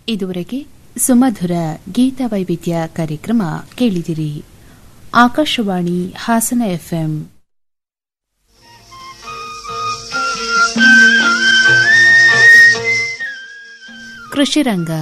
ಇದುವರೆಗೆ ಸುಮಧುರ ಗೀತ ವೈವಿಧ್ಯ ಕಾರ್ಯಕ್ರಮ ಕೇಳಿದಿರಿ ಆಕಾಶವಾಣಿ ಹಾಸನ ಎಫ್ಎಂ ಕೃಷಿ ರಂಗ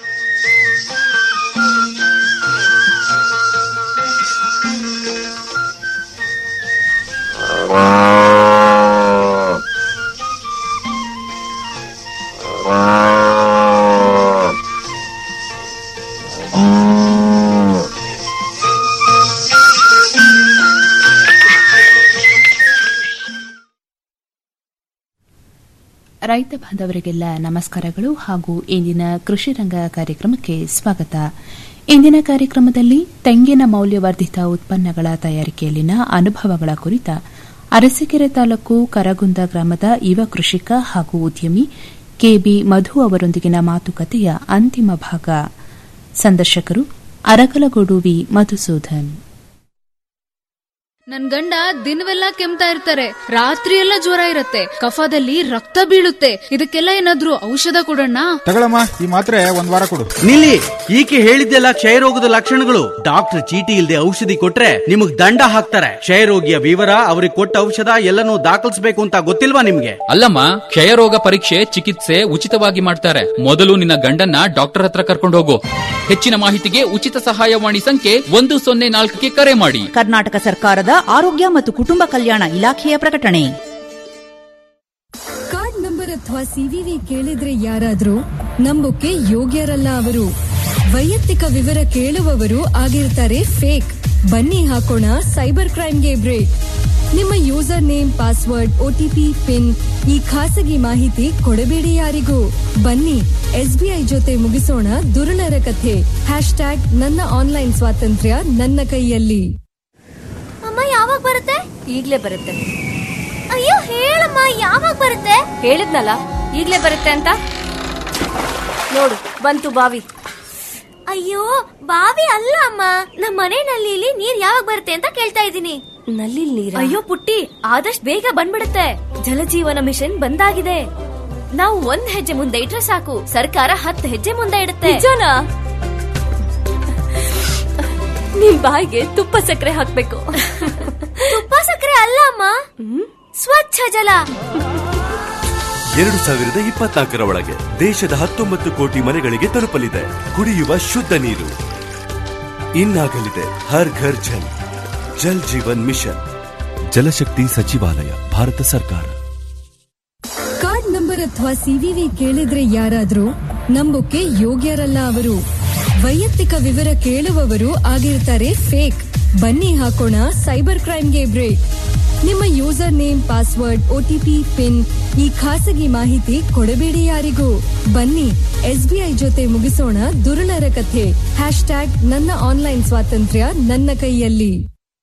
ರೈತ ಬಾಂಧವರಿಗೆಲ್ಲ ನಮಸ್ಕಾರಗಳು ಹಾಗೂ ಇಂದಿನ ಕೃಷಿ ರಂಗ ಕಾರ್ಯಕ್ರಮಕ್ಕೆ ಸ್ವಾಗತ ಇಂದಿನ ಕಾರ್ಯಕ್ರಮದಲ್ಲಿ ತೆಂಗಿನ ಮೌಲ್ಯವರ್ಧಿತ ಉತ್ಪನ್ನಗಳ ತಯಾರಿಕೆಯಲ್ಲಿನ ಅನುಭವಗಳ ಕುರಿತ ಅರಸೀಕೆರೆ ತಾಲೂಕು ಕರಗುಂದ ಗ್ರಾಮದ ಯುವ ಕೃಷಿಕ ಹಾಗೂ ಉದ್ಯಮಿ ಕೆಬಿ ಮಧು ಅವರೊಂದಿಗಿನ ಮಾತುಕತೆಯ ಅಂತಿಮ ಭಾಗ ಸಂದರ್ಶಕರು ಅರಕಲಗೂಡು ವಿ ಮಧುಸೂದನ್ ನನ್ ಗಂಡ ದಿನವೆಲ್ಲ ಕೆಮ್ತಾ ಇರ್ತಾರೆ ರಾತ್ರಿ ಎಲ್ಲ ಜ್ವರ ಇರತ್ತೆ ಕಫದಲ್ಲಿ ರಕ್ತ ಬೀಳುತ್ತೆ ಇದಕ್ಕೆಲ್ಲ ಏನಾದ್ರೂ ಔಷಧ ಕೊಡೋಣ ತಗೊಳಮ್ಮ ಈ ಮಾತ್ರೆ ಒಂದ್ ವಾರ ಕೊಡು ನಿಲ್ಲಿ ಈಕೆ ಹೇಳಿದ್ದೆಲ್ಲ ಕ್ಷಯರೋಗದ ಲಕ್ಷಣಗಳು ಡಾಕ್ಟರ್ ಚೀಟಿ ಇಲ್ಲದೆ ಔಷಧಿ ಕೊಟ್ರೆ ನಿಮಗ್ ದಂಡ ಹಾಕ್ತಾರೆ ಕ್ಷಯರೋಗಿಯ ವಿವರ ಅವ್ರಿಗೆ ಕೊಟ್ಟ ಔಷಧ ಎಲ್ಲನೂ ದಾಖಲಿಸಬೇಕು ಅಂತ ಗೊತ್ತಿಲ್ವಾ ನಿಮ್ಗೆ ಅಲ್ಲಮ್ಮ ಕ್ಷಯರೋಗ ಪರೀಕ್ಷೆ ಚಿಕಿತ್ಸೆ ಉಚಿತವಾಗಿ ಮಾಡ್ತಾರೆ ಮೊದಲು ನಿನ್ನ ಗಂಡನ್ನ ಡಾಕ್ಟರ್ ಹತ್ರ ಕರ್ಕೊಂಡು ಹೋಗು ಹೆಚ್ಚಿನ ಮಾಹಿತಿಗೆ ಉಚಿತ ಸಹಾಯವಾಣಿ ಸಂಖ್ಯೆ ಒಂದು ಸೊನ್ನೆ ನಾಲ್ಕಕ್ಕೆ ಕರೆ ಮಾಡಿ ಕರ್ನಾಟಕ ಸರ್ಕಾರದ ಆರೋಗ್ಯ ಮತ್ತು ಕುಟುಂಬ ಕಲ್ಯಾಣ ಇಲಾಖೆಯ ಪ್ರಕಟಣೆ ಕಾರ್ಡ್ ನಂಬರ್ ಅಥವಾ ಸಿವಿವಿ ಕೇಳಿದ್ರೆ ಯಾರಾದ್ರೂ ನಂಬೋಕೆ ಯೋಗ್ಯರಲ್ಲ ಅವರು ವೈಯಕ್ತಿಕ ವಿವರ ಕೇಳುವವರು ಆಗಿರ್ತಾರೆ ಫೇಕ್ ಬನ್ನಿ ಹಾಕೋಣ ಸೈಬರ್ ಕ್ರೈಮ್ಗೆ ಬ್ರೇಕ್ ನಿಮ್ಮ user name password OTP pin ಈ ಖಾಸಗಿ ಮಾಹಿತಿ ಕೊಡಬೇಡಿ ಯಾರಿಗೂ ಬನ್ನಿ ಎಸ್ಬಿಐ ಜೊತೆ ಮುಗಿಸೋಣ ದುರುಳರ ಕಥೆ ಹ್ಯಾಶ್ ಟ್ಯಾಗ್ ನನ್ನ ಆನ್ಲೈನ್ ಸ್ವಾತಂತ್ರ್ಯ ನನ್ನ ಕೈಯಲ್ಲಿ ಅಮ್ಮ ಯಾವಾಗ ಬರುತ್ತೆ ಈಗ್ಲೇ ಬರುತ್ತೆ ಅಯ್ಯೋ ಹೇಳಮ್ಮ ಯಾವಾಗ ಬರುತ್ತೆ ಹೇಳಿದ್ನಲ್ಲ ಈಗ್ಲೇ ಬರುತ್ತೆ ಅಂತ ನೋಡು ಬಂತು ಬಾವಿ ಅಯ್ಯೋ ಬಾವಿ ಅಲ್ಲ ಅಮ್ಮ ನಮ್ಮ ಮನೆ ನಲ್ಲಿಲಿ ನೀರ್ ಯಾವಾಗ ಬರುತ್ತೆ ಅಂತ ಕೇಳ್ತಾ ಇದ್ದೀನಿ ನಲ್ಲಿ ನೀರ ಅಯ್ಯೋ ಪುಟ್ಟಿ ಆದಷ್ಟು ಬೇಗ ಬಂದ್ಬಿಡುತ್ತೆ ಜಲಜೀವನ ಮಿಷನ್ ಬಂದಾಗಿದೆ ನಾವು ಒಂದ್ ಹೆಜ್ಜೆ ಮುಂದೆ ಇಟ್ರೆ ಸಾಕು ಸರ್ಕಾರ ಹತ್ತು ಹೆಜ್ಜೆ ಮುಂದೆ ಇಡುತ್ತೆ ನಿಜನಾ ನಿಮ್ ಬಾಯಿಗೆ ತುಪ್ಪ ಸಕ್ಕರೆ ಹಾಕ್ಬೇಕು ತುಪ್ಪ ಸಕ್ಕರೆ ಅಲ್ಲ ಅಮ್ಮ ಸ್ವಚ್ಛ ಜಲ ಎರಡು ಸಾವಿರದ ಇಪ್ಪತ್ನಾಲ್ಕರ ಒಳಗೆ ದೇಶದ ಹತ್ತೊಂಬತ್ತು ಕೋಟಿ ಮನೆಗಳಿಗೆ ತಲುಪಲಿದೆ ಕುಡಿಯುವ ಶುದ್ಧ ನೀರು ಇನ್ನಾಗಲಿದೆ ಹರ್ ಘರ್ ಜಲ್ ಜಲ್ ಜೀವನ್ ಮಿಷನ್ ಜಲಶಕ್ತಿ ಸಚಿವಾಲಯ ಭಾರತ ಸರ್ಕಾರ ಕಾರ್ಡ್ ನಂಬರ್ ಅಥವಾ ಸಿವಿವಿ ಕೇಳಿದ್ರೆ ಯಾರಾದ್ರೂ ನಂಬೋಕೆ ಯೋಗ್ಯರಲ್ಲ ಅವರು ವೈಯಕ್ತಿಕ ವಿವರ ಕೇಳುವವರು ಆಗಿರ್ತಾರೆ ಫೇಕ್ ಬನ್ನಿ ಹಾಕೋಣ ಸೈಬರ್ ಕ್ರೈಮ್ಗೆ ಬ್ರೇಕ್ ನಿಮ್ಮ user name password OTP pin ಈ ಖಾಸಗಿ ಮಾಹಿತಿ ಕೊಡಬೇಡಿ ಯಾರಿಗೂ ಬನ್ನಿ ಎಸ್ಬಿಐ ಜೊತೆ ಮುಗಿಸೋಣ ದುರುಳರ ಕಥೆ ಹ್ಯಾಶ್ ಟ್ಯಾಗ್ ನನ್ನ ಆನ್ಲೈನ್ ಸ್ವಾತಂತ್ರ್ಯ ನನ್ನ ಕೈಯಲ್ಲಿ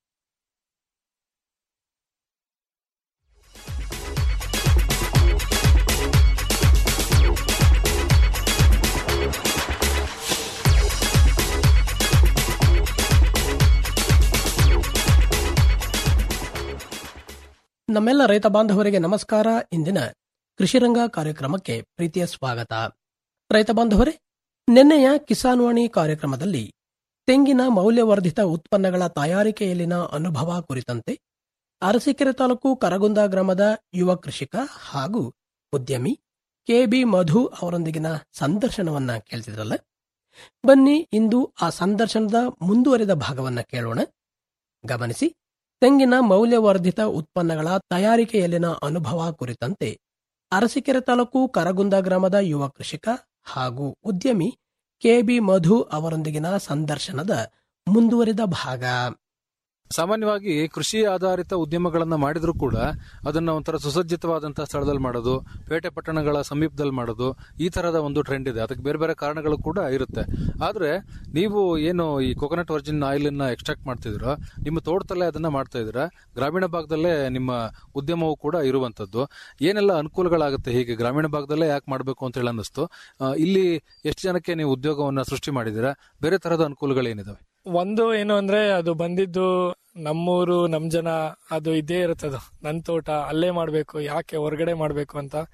ನಮ್ಮೆಲ್ಲ ರೈತ ಬಾಂಧವರಿಗೆ ನಮಸ್ಕಾರ ಇಂದಿನ ಕೃಷಿರಂಗ ಕಾರ್ಯಕ್ರಮಕ್ಕೆ ಪ್ರೀತಿಯ ಸ್ವಾಗತ ರೈತ ಬಾಂಧವರೇ ನಿನ್ನೆಯ ಕಿಸಾನ್ವಾಣಿ ಕಾರ್ಯಕ್ರಮದಲ್ಲಿ ತೆಂಗಿನ ಮೌಲ್ಯವರ್ಧಿತ ಉತ್ಪನ್ನಗಳ ತಯಾರಿಕೆಯಲ್ಲಿನ ಅನುಭವ ಕುರಿತಂತೆ ಅರಸೀಕೆರೆ ತಾಲೂಕು ಕರಗುಂದ ಗ್ರಾಮದ ಯುವ ಕೃಷಿಕ ಹಾಗೂ ಉದ್ಯಮಿ ಕೆಬಿ ಮಧು ಅವರೊಂದಿಗಿನ ಸಂದರ್ಶನವನ್ನ ಕೇಳ್ತಿದ್ರಲ್ಲ ಬನ್ನಿ ಇಂದು ಆ ಸಂದರ್ಶನದ ಮುಂದುವರಿದ ಭಾಗವನ್ನ ಕೇಳೋಣ ಗಮನಿಸಿ ತೆಂಗಿನ ಮೌಲ್ಯವರ್ಧಿತ ಉತ್ಪನ್ನಗಳ ತಯಾರಿಕೆಯಲ್ಲಿನ ಅನುಭವ ಕುರಿತಂತೆ ಅರಸೀಕೆರೆ ತಾಲೂಕು ಕರಗುಂದ ಗ್ರಾಮದ ಯುವ ಕೃಷಿಕ ಹಾಗೂ ಉದ್ಯಮಿ ಕೆಬಿ ಮಧು ಅವರೊಂದಿಗಿನ ಸಂದರ್ಶನದ ಮುಂದುವರಿದ ಭಾಗ ಸಾಮಾನ್ಯವಾಗಿ ಕೃಷಿ ಆಧಾರಿತ ಉದ್ಯಮಗಳನ್ನ ಮಾಡಿದ್ರು ಕೂಡ ಅದನ್ನ ಒಂಥರ ಸುಸಜ್ಜಿತವಾದಂತಹ ಸ್ಥಳದಲ್ಲಿ ಮಾಡೋದು ಪೇಟೆ ಪಟ್ಟಣಗಳ ಸಮೀಪದಲ್ಲಿ ಮಾಡೋದು ಈ ತರದ ಒಂದು ಟ್ರೆಂಡ್ ಇದೆ ಅದಕ್ಕೆ ಬೇರೆ ಬೇರೆ ಕಾರಣಗಳು ಕೂಡ ಇರುತ್ತೆ ಆದ್ರೆ ನೀವು ಏನು ಈ ಕೊಕೊನಟ್ ವರ್ಜಿನ್ ಆಯಿಲ್ ಅನ್ನ ಎಕ್ಸ್ಟ್ರಾಕ್ಟ್ ಮಾಡ್ತಿದ್ದೀರೋ ನಿಮ್ಮ ತೋಟದಲ್ಲೇ ಅದನ್ನ ಮಾಡ್ತಾ ಇದ್ದೀರಾ ಗ್ರಾಮೀಣ ಭಾಗದಲ್ಲೇ ನಿಮ್ಮ ಉದ್ಯಮವು ಕೂಡ ಇರುವಂತದ್ದು ಏನೆಲ್ಲ ಅನುಕೂಲಗಳಾಗುತ್ತೆ ಹೀಗೆ ಗ್ರಾಮೀಣ ಭಾಗದಲ್ಲೇ ಯಾಕೆ ಮಾಡಬೇಕು ಅಂತ ಹೇಳಿ ಅನ್ನಿಸ್ತು ಆ, ಇಲ್ಲಿ ಎಷ್ಟು ಜನಕ್ಕೆ ನೀವು ಉದ್ಯೋಗವನ್ನ ಸೃಷ್ಟಿ ಮಾಡಿದ್ದೀರಾ ಬೇರೆ ತರದ ಅನುಕೂಲಗಳೇನಿದಾವೆ ಒಂದು ಏನು ಅಂದ್ರೆ ಅದು ಬಂದಿದ್ದು ನಮ್ಮೂರು ನಮ್ ಜನ ಅದು ಇದೇ ಇರುತ್ತದು ನನ್ ತೋಟ ಅಲ್ಲೇ ಮಾಡ್ಬೇಕು ಯಾಕೆ ಹೊರಗಡೆ ಮಾಡ್ಬೇಕು ಅಂತ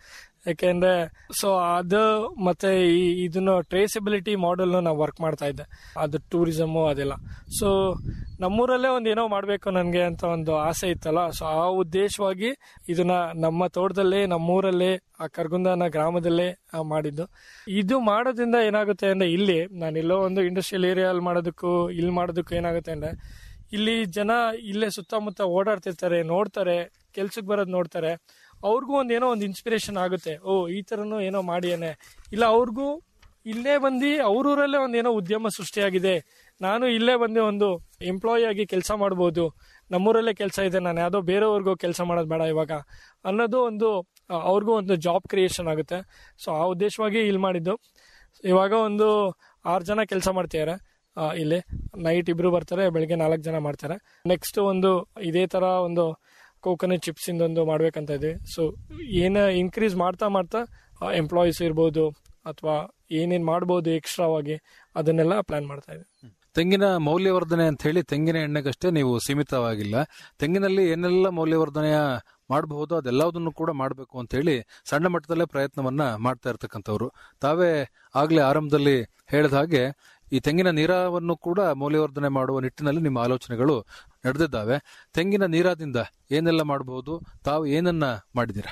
ಯಾಕೆಂದ್ರೆ ಸೊ ಅದು ಮತ್ತೆ ಈ ಇದನ್ನ ಟ್ರೇಸಬಿಲಿಟಿ ಮಾಡೆಲ್ ನಾವು ವರ್ಕ್ ಮಾಡ್ತಾ ಇದ್ದೆ ಅದು ಟೂರಿಸಮು ಅದೆಲ್ಲ ಸೊ ನಮ್ಮೂರಲ್ಲೇ ಒಂದು ಏನೋ ಮಾಡಬೇಕು ನನಗೆ ಅಂತ ಒಂದು ಆಸೆ ಇತ್ತಲ್ಲ ಸೊ ಆ ಉದ್ದೇಶವಾಗಿ ಇದನ್ನ ನಮ್ಮ ತೋಟದಲ್ಲೇ ನಮ್ಮೂರಲ್ಲೇ ಆ ಕರ್ಗುಂದನ ಗ್ರಾಮದಲ್ಲೇ ಆ, ಮಾಡಿದ್ದು ಇದು ಮಾಡೋದ್ರಿಂದ ಏನಾಗುತ್ತೆ ಅಂದ್ರೆ ಇಲ್ಲಿ ನಾನು ಎಲ್ಲೋ ಒಂದು ಇಂಡಸ್ಟ್ರಿಯಲ್ ಏರಿಯಲ್ಲಿ ಮಾಡೋದಕ್ಕೂ ಇಲ್ಲಿ ಮಾಡೋದಕ್ಕೂ ಏನಾಗುತ್ತೆ ಅಂದ್ರೆ ಇಲ್ಲಿ ಜನ ಇಲ್ಲೇ ಸುತ್ತಮುತ್ತ ಓಡಾಡ್ತಿರ್ತಾರೆ ನೋಡ್ತಾರೆ ಕೆಲ್ಸಕ್ಕೆ ಬರೋದು ನೋಡ್ತಾರೆ ಅವ್ರಿಗೂ ಒಂದು ಏನೋ ಒಂದು ಇನ್ಸ್ಪಿರೇಷನ್ ಆಗುತ್ತೆ ಓ ಈ ಥರನೂ ಏನೋ ಮಾಡಿಯೇನೆ ಇಲ್ಲ ಅವ್ರಿಗೂ ಇಲ್ಲೇ ಬಂದು ಅವ್ರೂರಲ್ಲೇ ಒಂದು ಏನೋ ಉದ್ಯಮ ಸೃಷ್ಟಿಯಾಗಿದೆ ನಾನು ಇಲ್ಲೇ ಬಂದು ಒಂದು ಎಂಪ್ಲಾಯಿ ಆಗಿ ಕೆಲಸ ಮಾಡ್ಬೋದು ನಮ್ಮೂರಲ್ಲೇ ಕೆಲಸ ಇದೆ ನಾನು ಯಾವುದೋ ಬೇರೆಯವ್ರಿಗೂ ಕೆಲಸ ಮಾಡೋದು ಬೇಡ ಇವಾಗ ಅನ್ನೋದು ಒಂದು ಆ, ಅವ್ರಿಗೂ ಒಂದು ಜಾಬ್ ಕ್ರಿಯೇಷನ್ ಆಗುತ್ತೆ ಸೊ ಆ ಉದ್ದೇಶವಾಗಿ ಇಲ್ಲಿ ಮಾಡಿದ್ದು ಇವಾಗ ಒಂದು ಆರು ಜನ ಕೆಲಸ ಮಾಡ್ತಿದ್ದಾರೆ ಆ, ಇಲ್ಲಿ ನೈಟ್ ಇಬ್ರು ಬರ್ತಾರೆ ಬೆಳಿಗ್ಗೆ ನಾಲ್ಕು ಜನ ಮಾಡ್ತಾರೆ ನೆಕ್ಸ್ಟ್ ಒಂದು ಇದೇ ತರ ಒಂದು ಕೋಕೋನಟ್ ಚಿಪ್ಸ್ ಇಂದೊಂದು ಮಾಡ್ಬೇಕಂತ ಇದ್ವಿ ಸೊ ಏನ ಇನ್ಕ್ರೀಸ್ ಮಾಡ್ತಾ ಮಾಡ್ತಾ ಎಂಪ್ಲಾಯೀಸ್ ಇರ್ಬೋದು ಅಥವಾ ಏನೇನ್ ಮಾಡ್ಬೋದು ಎಕ್ಸ್ಟ್ರಾವಾಗಿ ಅದನ್ನೆಲ್ಲ ಪ್ಲಾನ್ ಮಾಡ್ತಾ ಇದ್ವಿ ತೆಂಗಿನ ಮೌಲ್ಯವರ್ಧನೆ ಅಂತ ಹೇಳಿ ತೆಂಗಿನ ಎಣ್ಣೆಗಷ್ಟೇ ನೀವು ಸೀಮಿತವಾಗಿಲ್ಲ ತೆಂಗಿನಲ್ಲಿ ಏನೆಲ್ಲ ಮೌಲ್ಯವರ್ಧನೆಯ ಮಾಡಬಹುದು ಅದೆಲ್ಲದನ್ನು ಕೂಡ ಮಾಡಬೇಕು ಅಂತ ಹೇಳಿ ಸಣ್ಣ ಮಟ್ಟದಲ್ಲೇ ಪ್ರಯತ್ನವನ್ನ ಮಾಡ್ತಾ ಇರ್ತಕ್ಕಂಥವ್ರು ತಾವೇ ಆಗ್ಲೇ ಆರಂಭದಲ್ಲಿ ಹೇಳಿದ ಹಾಗೆ ಈ ತೆಂಗಿನ ನೀರಾವನ್ನು ಕೂಡ ಮೌಲ್ಯವರ್ಧನೆ ಮಾಡುವ ನಿಟ್ಟಿನಲ್ಲಿ ನಿಮ್ಮ ಆಲೋಚನೆಗಳು ನಡೆದಿದ್ದಾವೆ ತೆಂಗಿನ ನೀರಾದಿಂದ ಏನೆಲ್ಲ ಮಾಡಬಹುದು ತಾವು ಏನನ್ನ ಮಾಡಿದ್ದೀರಾ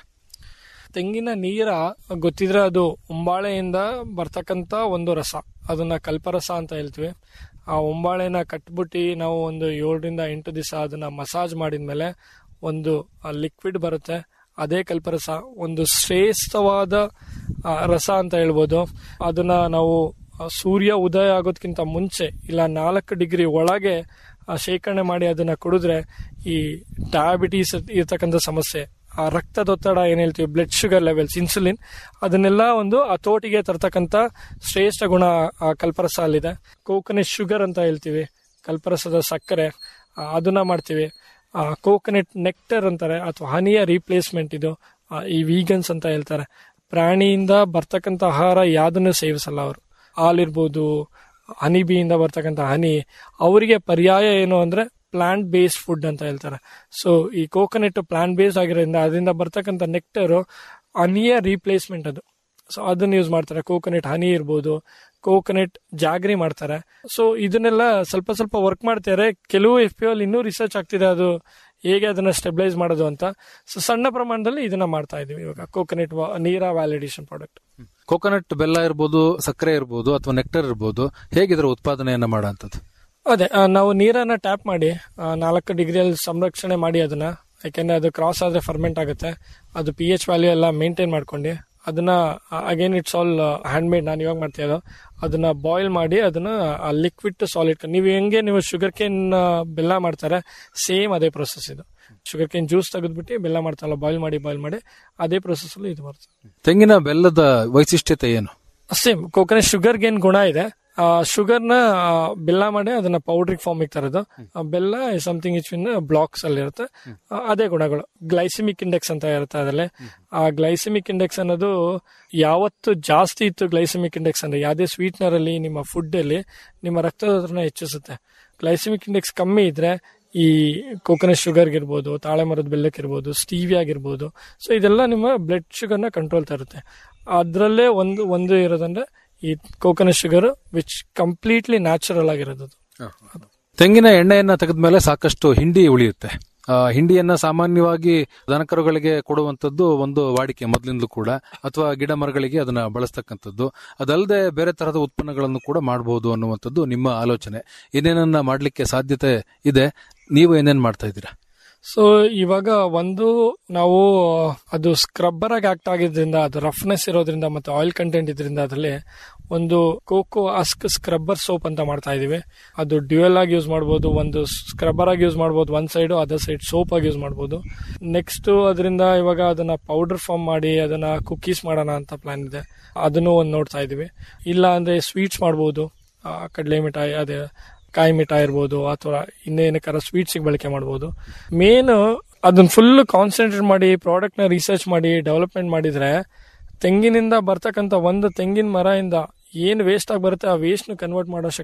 ತೆಂಗಿನ ನೀರ ಗೊತ್ತಿದ್ರೆ ಅದು ಉಂಬಾಳೆಯಿಂದ ಬರ್ತಕ್ಕಂತ ಒಂದು ರಸ ಅದನ್ನ ಕಲ್ಪರಸ ಅಂತ ಹೇಳ್ತೀವಿ ಆ ಉಂಬಾಳೆನ ಕಟ್ಬಿಟ್ಟು ನಾವು ಒಂದು ಏಳರಿಂದ ಎಂಟು ದಿವಸ ಅದನ್ನ ಮಸಾಜ್ ಮಾಡಿದ್ಮೇಲೆ ಒಂದು ಲಿಕ್ವಿಡ್ ಬರುತ್ತೆ ಅದೇ ಕಲ್ಪರಸ ಒಂದು ಶ್ರೇಷ್ಠವಾದ ಆ, ರಸ ಅಂತ ಹೇಳ್ಬೋದು ಅದನ್ನ ನಾವು ಆ, ಸೂರ್ಯ ಉದಯ ಆಗೋದಕ್ಕಿಂತ ಮುಂಚೆ ಇಲ್ಲ ನಾಲ್ಕು ಡಿಗ್ರಿ ಒಳಗೆ ಆ, ಶೇಖರಣೆ ಮಾಡಿ ಅದನ್ನ ಕುಡಿದ್ರೆ ಈ ಡಯಾಬಿಟೀಸ್ ಇರ್ತಕ್ಕಂಥ ಸಮಸ್ಯೆ ಆ ರಕ್ತದೊತ್ತಡ ಏನ್ ಹೇಳ್ತೀವಿ ಬ್ಲಡ್ ಶುಗರ್ ಲೆವೆಲ್ಸ್ ಇನ್ಸುಲಿನ್ ಅದನ್ನೆಲ್ಲ ಒಂದು ಹತೋಟಿಗೆ ತರ್ತಕ್ಕಂಥ ಶ್ರೇಷ್ಠ ಗುಣ ಆ ಕಲ್ಪರಸ ಅಲ್ಲಿದೆ ಕೋಕೋನಟ್ ಶುಗರ್ ಅಂತ ಹೇಳ್ತೀವಿ ಕಲ್ಪರಸದ ಸಕ್ಕರೆ ಆ, ಅದನ್ನ ಮಾಡ್ತೀವಿ ಕೋಕೋನಟ್ ನೆಕ್ಟರ್ ಅಂತಾರೆ ಅಥವಾ ಹನಿಯ ರೀಪ್ಲೇಸ್ಮೆಂಟ್ ಇದು ಆ, ಈ ವೀಗನ್ಸ್ ಅಂತ ಹೇಳ್ತಾರೆ ಪ್ರಾಣಿಯಿಂದ ಬರ್ತಕ್ಕಂಥ ಆಹಾರ ಯಾವ್ದನ್ನು ಸೇವಿಸಲ್ಲ ಅವರು ಹಾಲಿರ್ಬೋದು ಹನಿ ಬೀಯಿಂದ ಬರ್ತಕ್ಕಂಥ ಹನಿ ಅವರಿಗೆ ಪರ್ಯಾಯ ಏನು ಅಂದ್ರೆ ಪ್ಲಾಂಟ್ ಬೇಸ್ಡ್ ಫುಡ್ ಅಂತ ಹೇಳ್ತಾರೆ ಸೊ ಈ ಕೋಕೋನಟ್ ಪ್ಲಾಂಟ್ ಬೇಸ್ಡ್ ಆಗಿರೋದ್ರಿಂದ ಅದರಿಂದ ಬರ್ತಕ್ಕಂಥ ನೆಕ್ಟರು ಹನಿಯ ರೀಪ್ಲೇಸ್ಮೆಂಟ್ ಅದು ಸೊ ಅದನ್ನ ಯೂಸ್ ಮಾಡ್ತಾರೆ ಕೋಕೋನಟ್ ಹನಿ ಇರ್ಬೋದು ಕೋಕೋನಟ್ ಜಾಗ್ರಿ ಮಾಡ್ತಾರೆ ಸೊ ಇದನ್ನೆಲ್ಲ ಸ್ವಲ್ಪ ಸ್ವಲ್ಪ ವರ್ಕ್ ಮಾಡ್ತಾರೆ ಕೆಲವು ಎಫ್ ಪಿ ಅಲ್ಲಿ ಇನ್ನೂ ರಿಸರ್ಚ್ ಆಗ್ತಿದೆ ಅದು ಹೇಗೆ ಅದನ್ನ ಸ್ಟೆಬಿಲೈಸ್ ಮಾಡೋದು ಅಂತ ಸೊ ಸಣ್ಣ ಪ್ರಮಾಣದಲ್ಲಿ ಇದನ್ನ ಮಾಡ್ತಾ ಇದೀವಿ ಇವಾಗ coconut neera validation product coconut ಬೆಲ್ಲ ಇರ್ಬೋದು ಸಕ್ಕರೆ ಇರ್ಬೋದು ಅಥವಾ ನೆಕ್ಟರ್ ಇರ್ಬೋದು ಹೇಗಿದ್ರ ಉತ್ಪಾದನೆಯನ್ನ ಮಾಡೋಂಥದ್ದು ಅದೇ ಆ, ನಾವು ನೀರನ್ನ ಟ್ಯಾಪ್ ಮಾಡಿ ಆ, ನಾಲ್ಕು ಡಿಗ್ರಿಯಲ್ಲಿ ಸಂರಕ್ಷಣೆ ಮಾಡಿ ಅದನ್ನ ಯಾಕೆಂದ್ರೆ ಅದು ಕ್ರಾಸ್ ಆದ್ರೆ ಫರ್ಮೆಂಟ್ ಆಗುತ್ತೆ ಅದು ಪಿ ಎಚ್ ವ್ಯಾಲ್ಯೂ ಎಲ್ಲ ಮೇಂಟೈನ್ ಮಾಡ್ಕೊಂಡು ಅದನ್ನ again it's all hand made ನಾನು ಇವಾಗ ಮಾಡ್ತಾ ಇರೋದು ಅದನ್ನ ಬಾಯ್ಲ್ ಮಾಡಿ ಅದನ್ನ ಲಿಕ್ವಿಡ್ ಸಾಲಿಡ್ ನೀವು ಹೆಂಗೆ ನೀವು ಶುಗರ್ ಕೇನ್ ಬೆಲ್ಲ ಮಾಡ್ತಾರೆ ಸೇಮ್ ಅದೇ ಪ್ರೊಸೆಸ್ ಇದು ಶುಗರ್ ಕೇನ್ ಜ್ಯೂಸ್ ತೆಗೆದ್ಬಿಟ್ಟು ಬೆಲ್ಲ ಮಾಡ್ತಾರಲ್ಲ ಬಾಯ್ಲ್ ಮಾಡಿ ಬಾಯ್ಲ್ ಮಾಡಿ ಅದೇ ಪ್ರೊಸೆಸ್ ಅಲ್ಲಿ ಇದು ಬರ್ತದೆ ತೆಂಗಿನ ಬೆಲ್ಲದ ವೈಶಿಷ್ಟ್ಯತೆ ಏನು ಸೇಮ್ ಕೋಕೋನಟ್ ಶುಗರ್ಗೆ ಏನ್ ಗುಣ ಇದೆ ಆ ಶುಗರ್ನ ಬೆಲ್ಲ ಮಾಡಿ ಅದನ್ನ ಪೌಡ್ರಿಗೆ ಫಾರ್ಮ್ ತರೋದು ಆ ಬೆಲ್ಲ ಸಮಥಿಂಗ್ ಇಚ್ ಇನ್ ಬ್ಲಾಕ್ಸ್ ಅಲ್ಲಿ ಇರುತ್ತೆ ಆ, ಅದೇ ಗುಣಗಳು ಗ್ಲೈಸಿಮಿಕ್ ಇಂಡೆಕ್ಸ್ ಅಂತ ಇರುತ್ತೆ ಅದರಲ್ಲಿ ಆ ಗ್ಲೈಸಿಮಿಕ್ ಇಂಡೆಕ್ಸ್ ಅನ್ನೋದು ಯಾವತ್ತು ಜಾಸ್ತಿ ಇತ್ತು ಗ್ಲೈಸಿಮಿಕ್ ಇಂಡೆಕ್ಸ್ ಅಂದ್ರೆ ಯಾವುದೇ ಸ್ವೀಟ್ನರ್ ಅಲ್ಲಿ ನಿಮ್ಮ ಫುಡ್ ಅಲ್ಲಿ ನಿಮ್ಮ ರಕ್ತದೊತ್ತಡನ ಹೆಚ್ಚಿಸುತ್ತೆ ಗ್ಲೈಸಿಮಿಕ್ ಇಂಡೆಕ್ಸ್ ಕಮ್ಮಿ ಇದ್ರೆ ಈ ಕೋಕೋನಟ್ ಶುಗರ್ಗೆ ಇರ್ಬೋದು ತಾಳೆ ಮರದ ಬೆಲ್ಲಕ್ಕೆ ಇರ್ಬೋದು ಸ್ಟೀವಿ ಆಗಿರ್ಬೋದು ಸೊ ಇದೆಲ್ಲ ನಿಮ್ಮ ಬ್ಲಡ್ ಶುಗರ್ನ ಕಂಟ್ರೋಲ್ ತರುತ್ತೆ ಅದರಲ್ಲೇ ಒಂದು ಒಂದು ಇರೋದಂದ್ರೆ ಈ coconut sugar which completely natural ಆಗಿರೋದು ಅದು. ತೆಂಗಿನ ಎಣ್ಣೆಯನ್ನ ತೆಗೆದ್ಮೇಲೆ ಸಾಕಷ್ಟು ಹಿಂಡಿ ಉಳಿಯುತ್ತೆ ಆ ಹಿಂಡಿಯನ್ನ ಸಾಮಾನ್ಯವಾಗಿ ದನಕರುಗಳಿಗೆ ಕೊಡುವಂತದ್ದು ಒಂದು ವಾಡಿಕೆ ಮೊದಲಿಂದಲೂ ಕೂಡ ಅಥವಾ ಗಿಡ ಮರಗಳಿಗೆ ಅದನ್ನ ಬಳಸ್ತಕ್ಕಂಥದ್ದು ಅದಲ್ಲದೆ ಬೇರೆ ತರಹದ ಉತ್ಪನ್ನಗಳನ್ನು ಕೂಡ ಮಾಡಬಹುದು ಅನ್ನುವಂಥದ್ದು ನಿಮ್ಮ ಆಲೋಚನೆ ಏನೇನನ್ನ ಮಾಡ್ಲಿಕ್ಕೆ ಸಾಧ್ಯತೆ ಇದೆ ನೀವು ಏನೇನ್ ಮಾಡ್ತಾ ಇದ್ದೀರಾ ಸೊ ಇವಾಗ ಒಂದು ನಾವು ಅದು ಸ್ಕ್ರಬ್ಬರ್ ಆಗಿ ಆಕ್ಟ್ ಆಗಿದ್ರಿಂದ ಅದು ರಫ್ನೆಸ್ ಇರೋದ್ರಿಂದ ಮತ್ತೆ ಆಯಿಲ್ ಕಂಟೆಂಟ್ ಇದರಿಂದ ಅದರಲ್ಲಿ ಒಂದು ಕೋಕೋ ಅಸ್ಕ್ ಸ್ಕ್ರಬ್ಬರ್ ಸೋಪ್ ಅಂತ ಮಾಡ್ತಾ ಇದೀವಿ ಅದು ಡ್ಯೂಯಲ್ ಆಗಿ ಯೂಸ್ ಮಾಡ್ಬೋದು ಒಂದು ಸ್ಕ್ರಬ್ಬರ್ ಆಗಿ ಯೂಸ್ ಮಾಡ್ಬೋದು ಒಂದ್ ಸೈಡ್ ಅದರ್ ಸೈಡ್ ಸೋಪ್ ಆಗಿ ಯೂಸ್ ಮಾಡ್ಬೋದು ನೆಕ್ಸ್ಟ್ ಅದರಿಂದ ಇವಾಗ ಅದನ್ನ ಪೌಡರ್ ಫಾರ್ಮ್ ಮಾಡಿ ಅದನ್ನ ಕುಕೀಸ್ ಮಾಡೋಣ ಅಂತ ಪ್ಲಾನ್ ಇದೆ ಅದನ್ನು ಒಂದು ನೋಡ್ತಾ ಇದೀವಿ ಇಲ್ಲ ಅಂದ್ರೆ ಸ್ವೀಟ್ಸ್ ಮಾಡ್ಬೋದು ಆ, ಕಡಲೆ ಮಿಠಾಯಿ ಅದೇ ಕಾಯಿ ಮಿಠಾಯಿ ಇರ್ಬೋದು ಅಥವಾ ಇನ್ನೇನಕ್ಕಾರ ಸ್ವೀಟ್ಸಿಗೆ ಬಳಕೆ ಮಾಡ್ಬೋದು ಮೇನ್ ಅದನ್ನ ಫುಲ್ ಕಾನ್ಸಂಟ್ರೇಟ್ ಮಾಡಿ ಪ್ರಾಡಕ್ಟ್ ನ ರಿಸರ್ಚ್ ಮಾಡಿ ಡೆವಲಪ್ಮೆಂಟ್ ಮಾಡಿದ್ರೆ ತೆಂಗಿನಿಂದ ಬರ್ತಕ್ಕಂಥ ಒಂದು ತೆಂಗಿನ ಮರದಿಂದ ಏನ್ ವೇಸ್ಟ್ ಆಗಿ ಬರುತ್ತೆ ಆ ವೇಸ್ಟ್ ನ ಕನ್ವರ್ಟ್ ಮಾಡೋ ಶಕ್ತಿ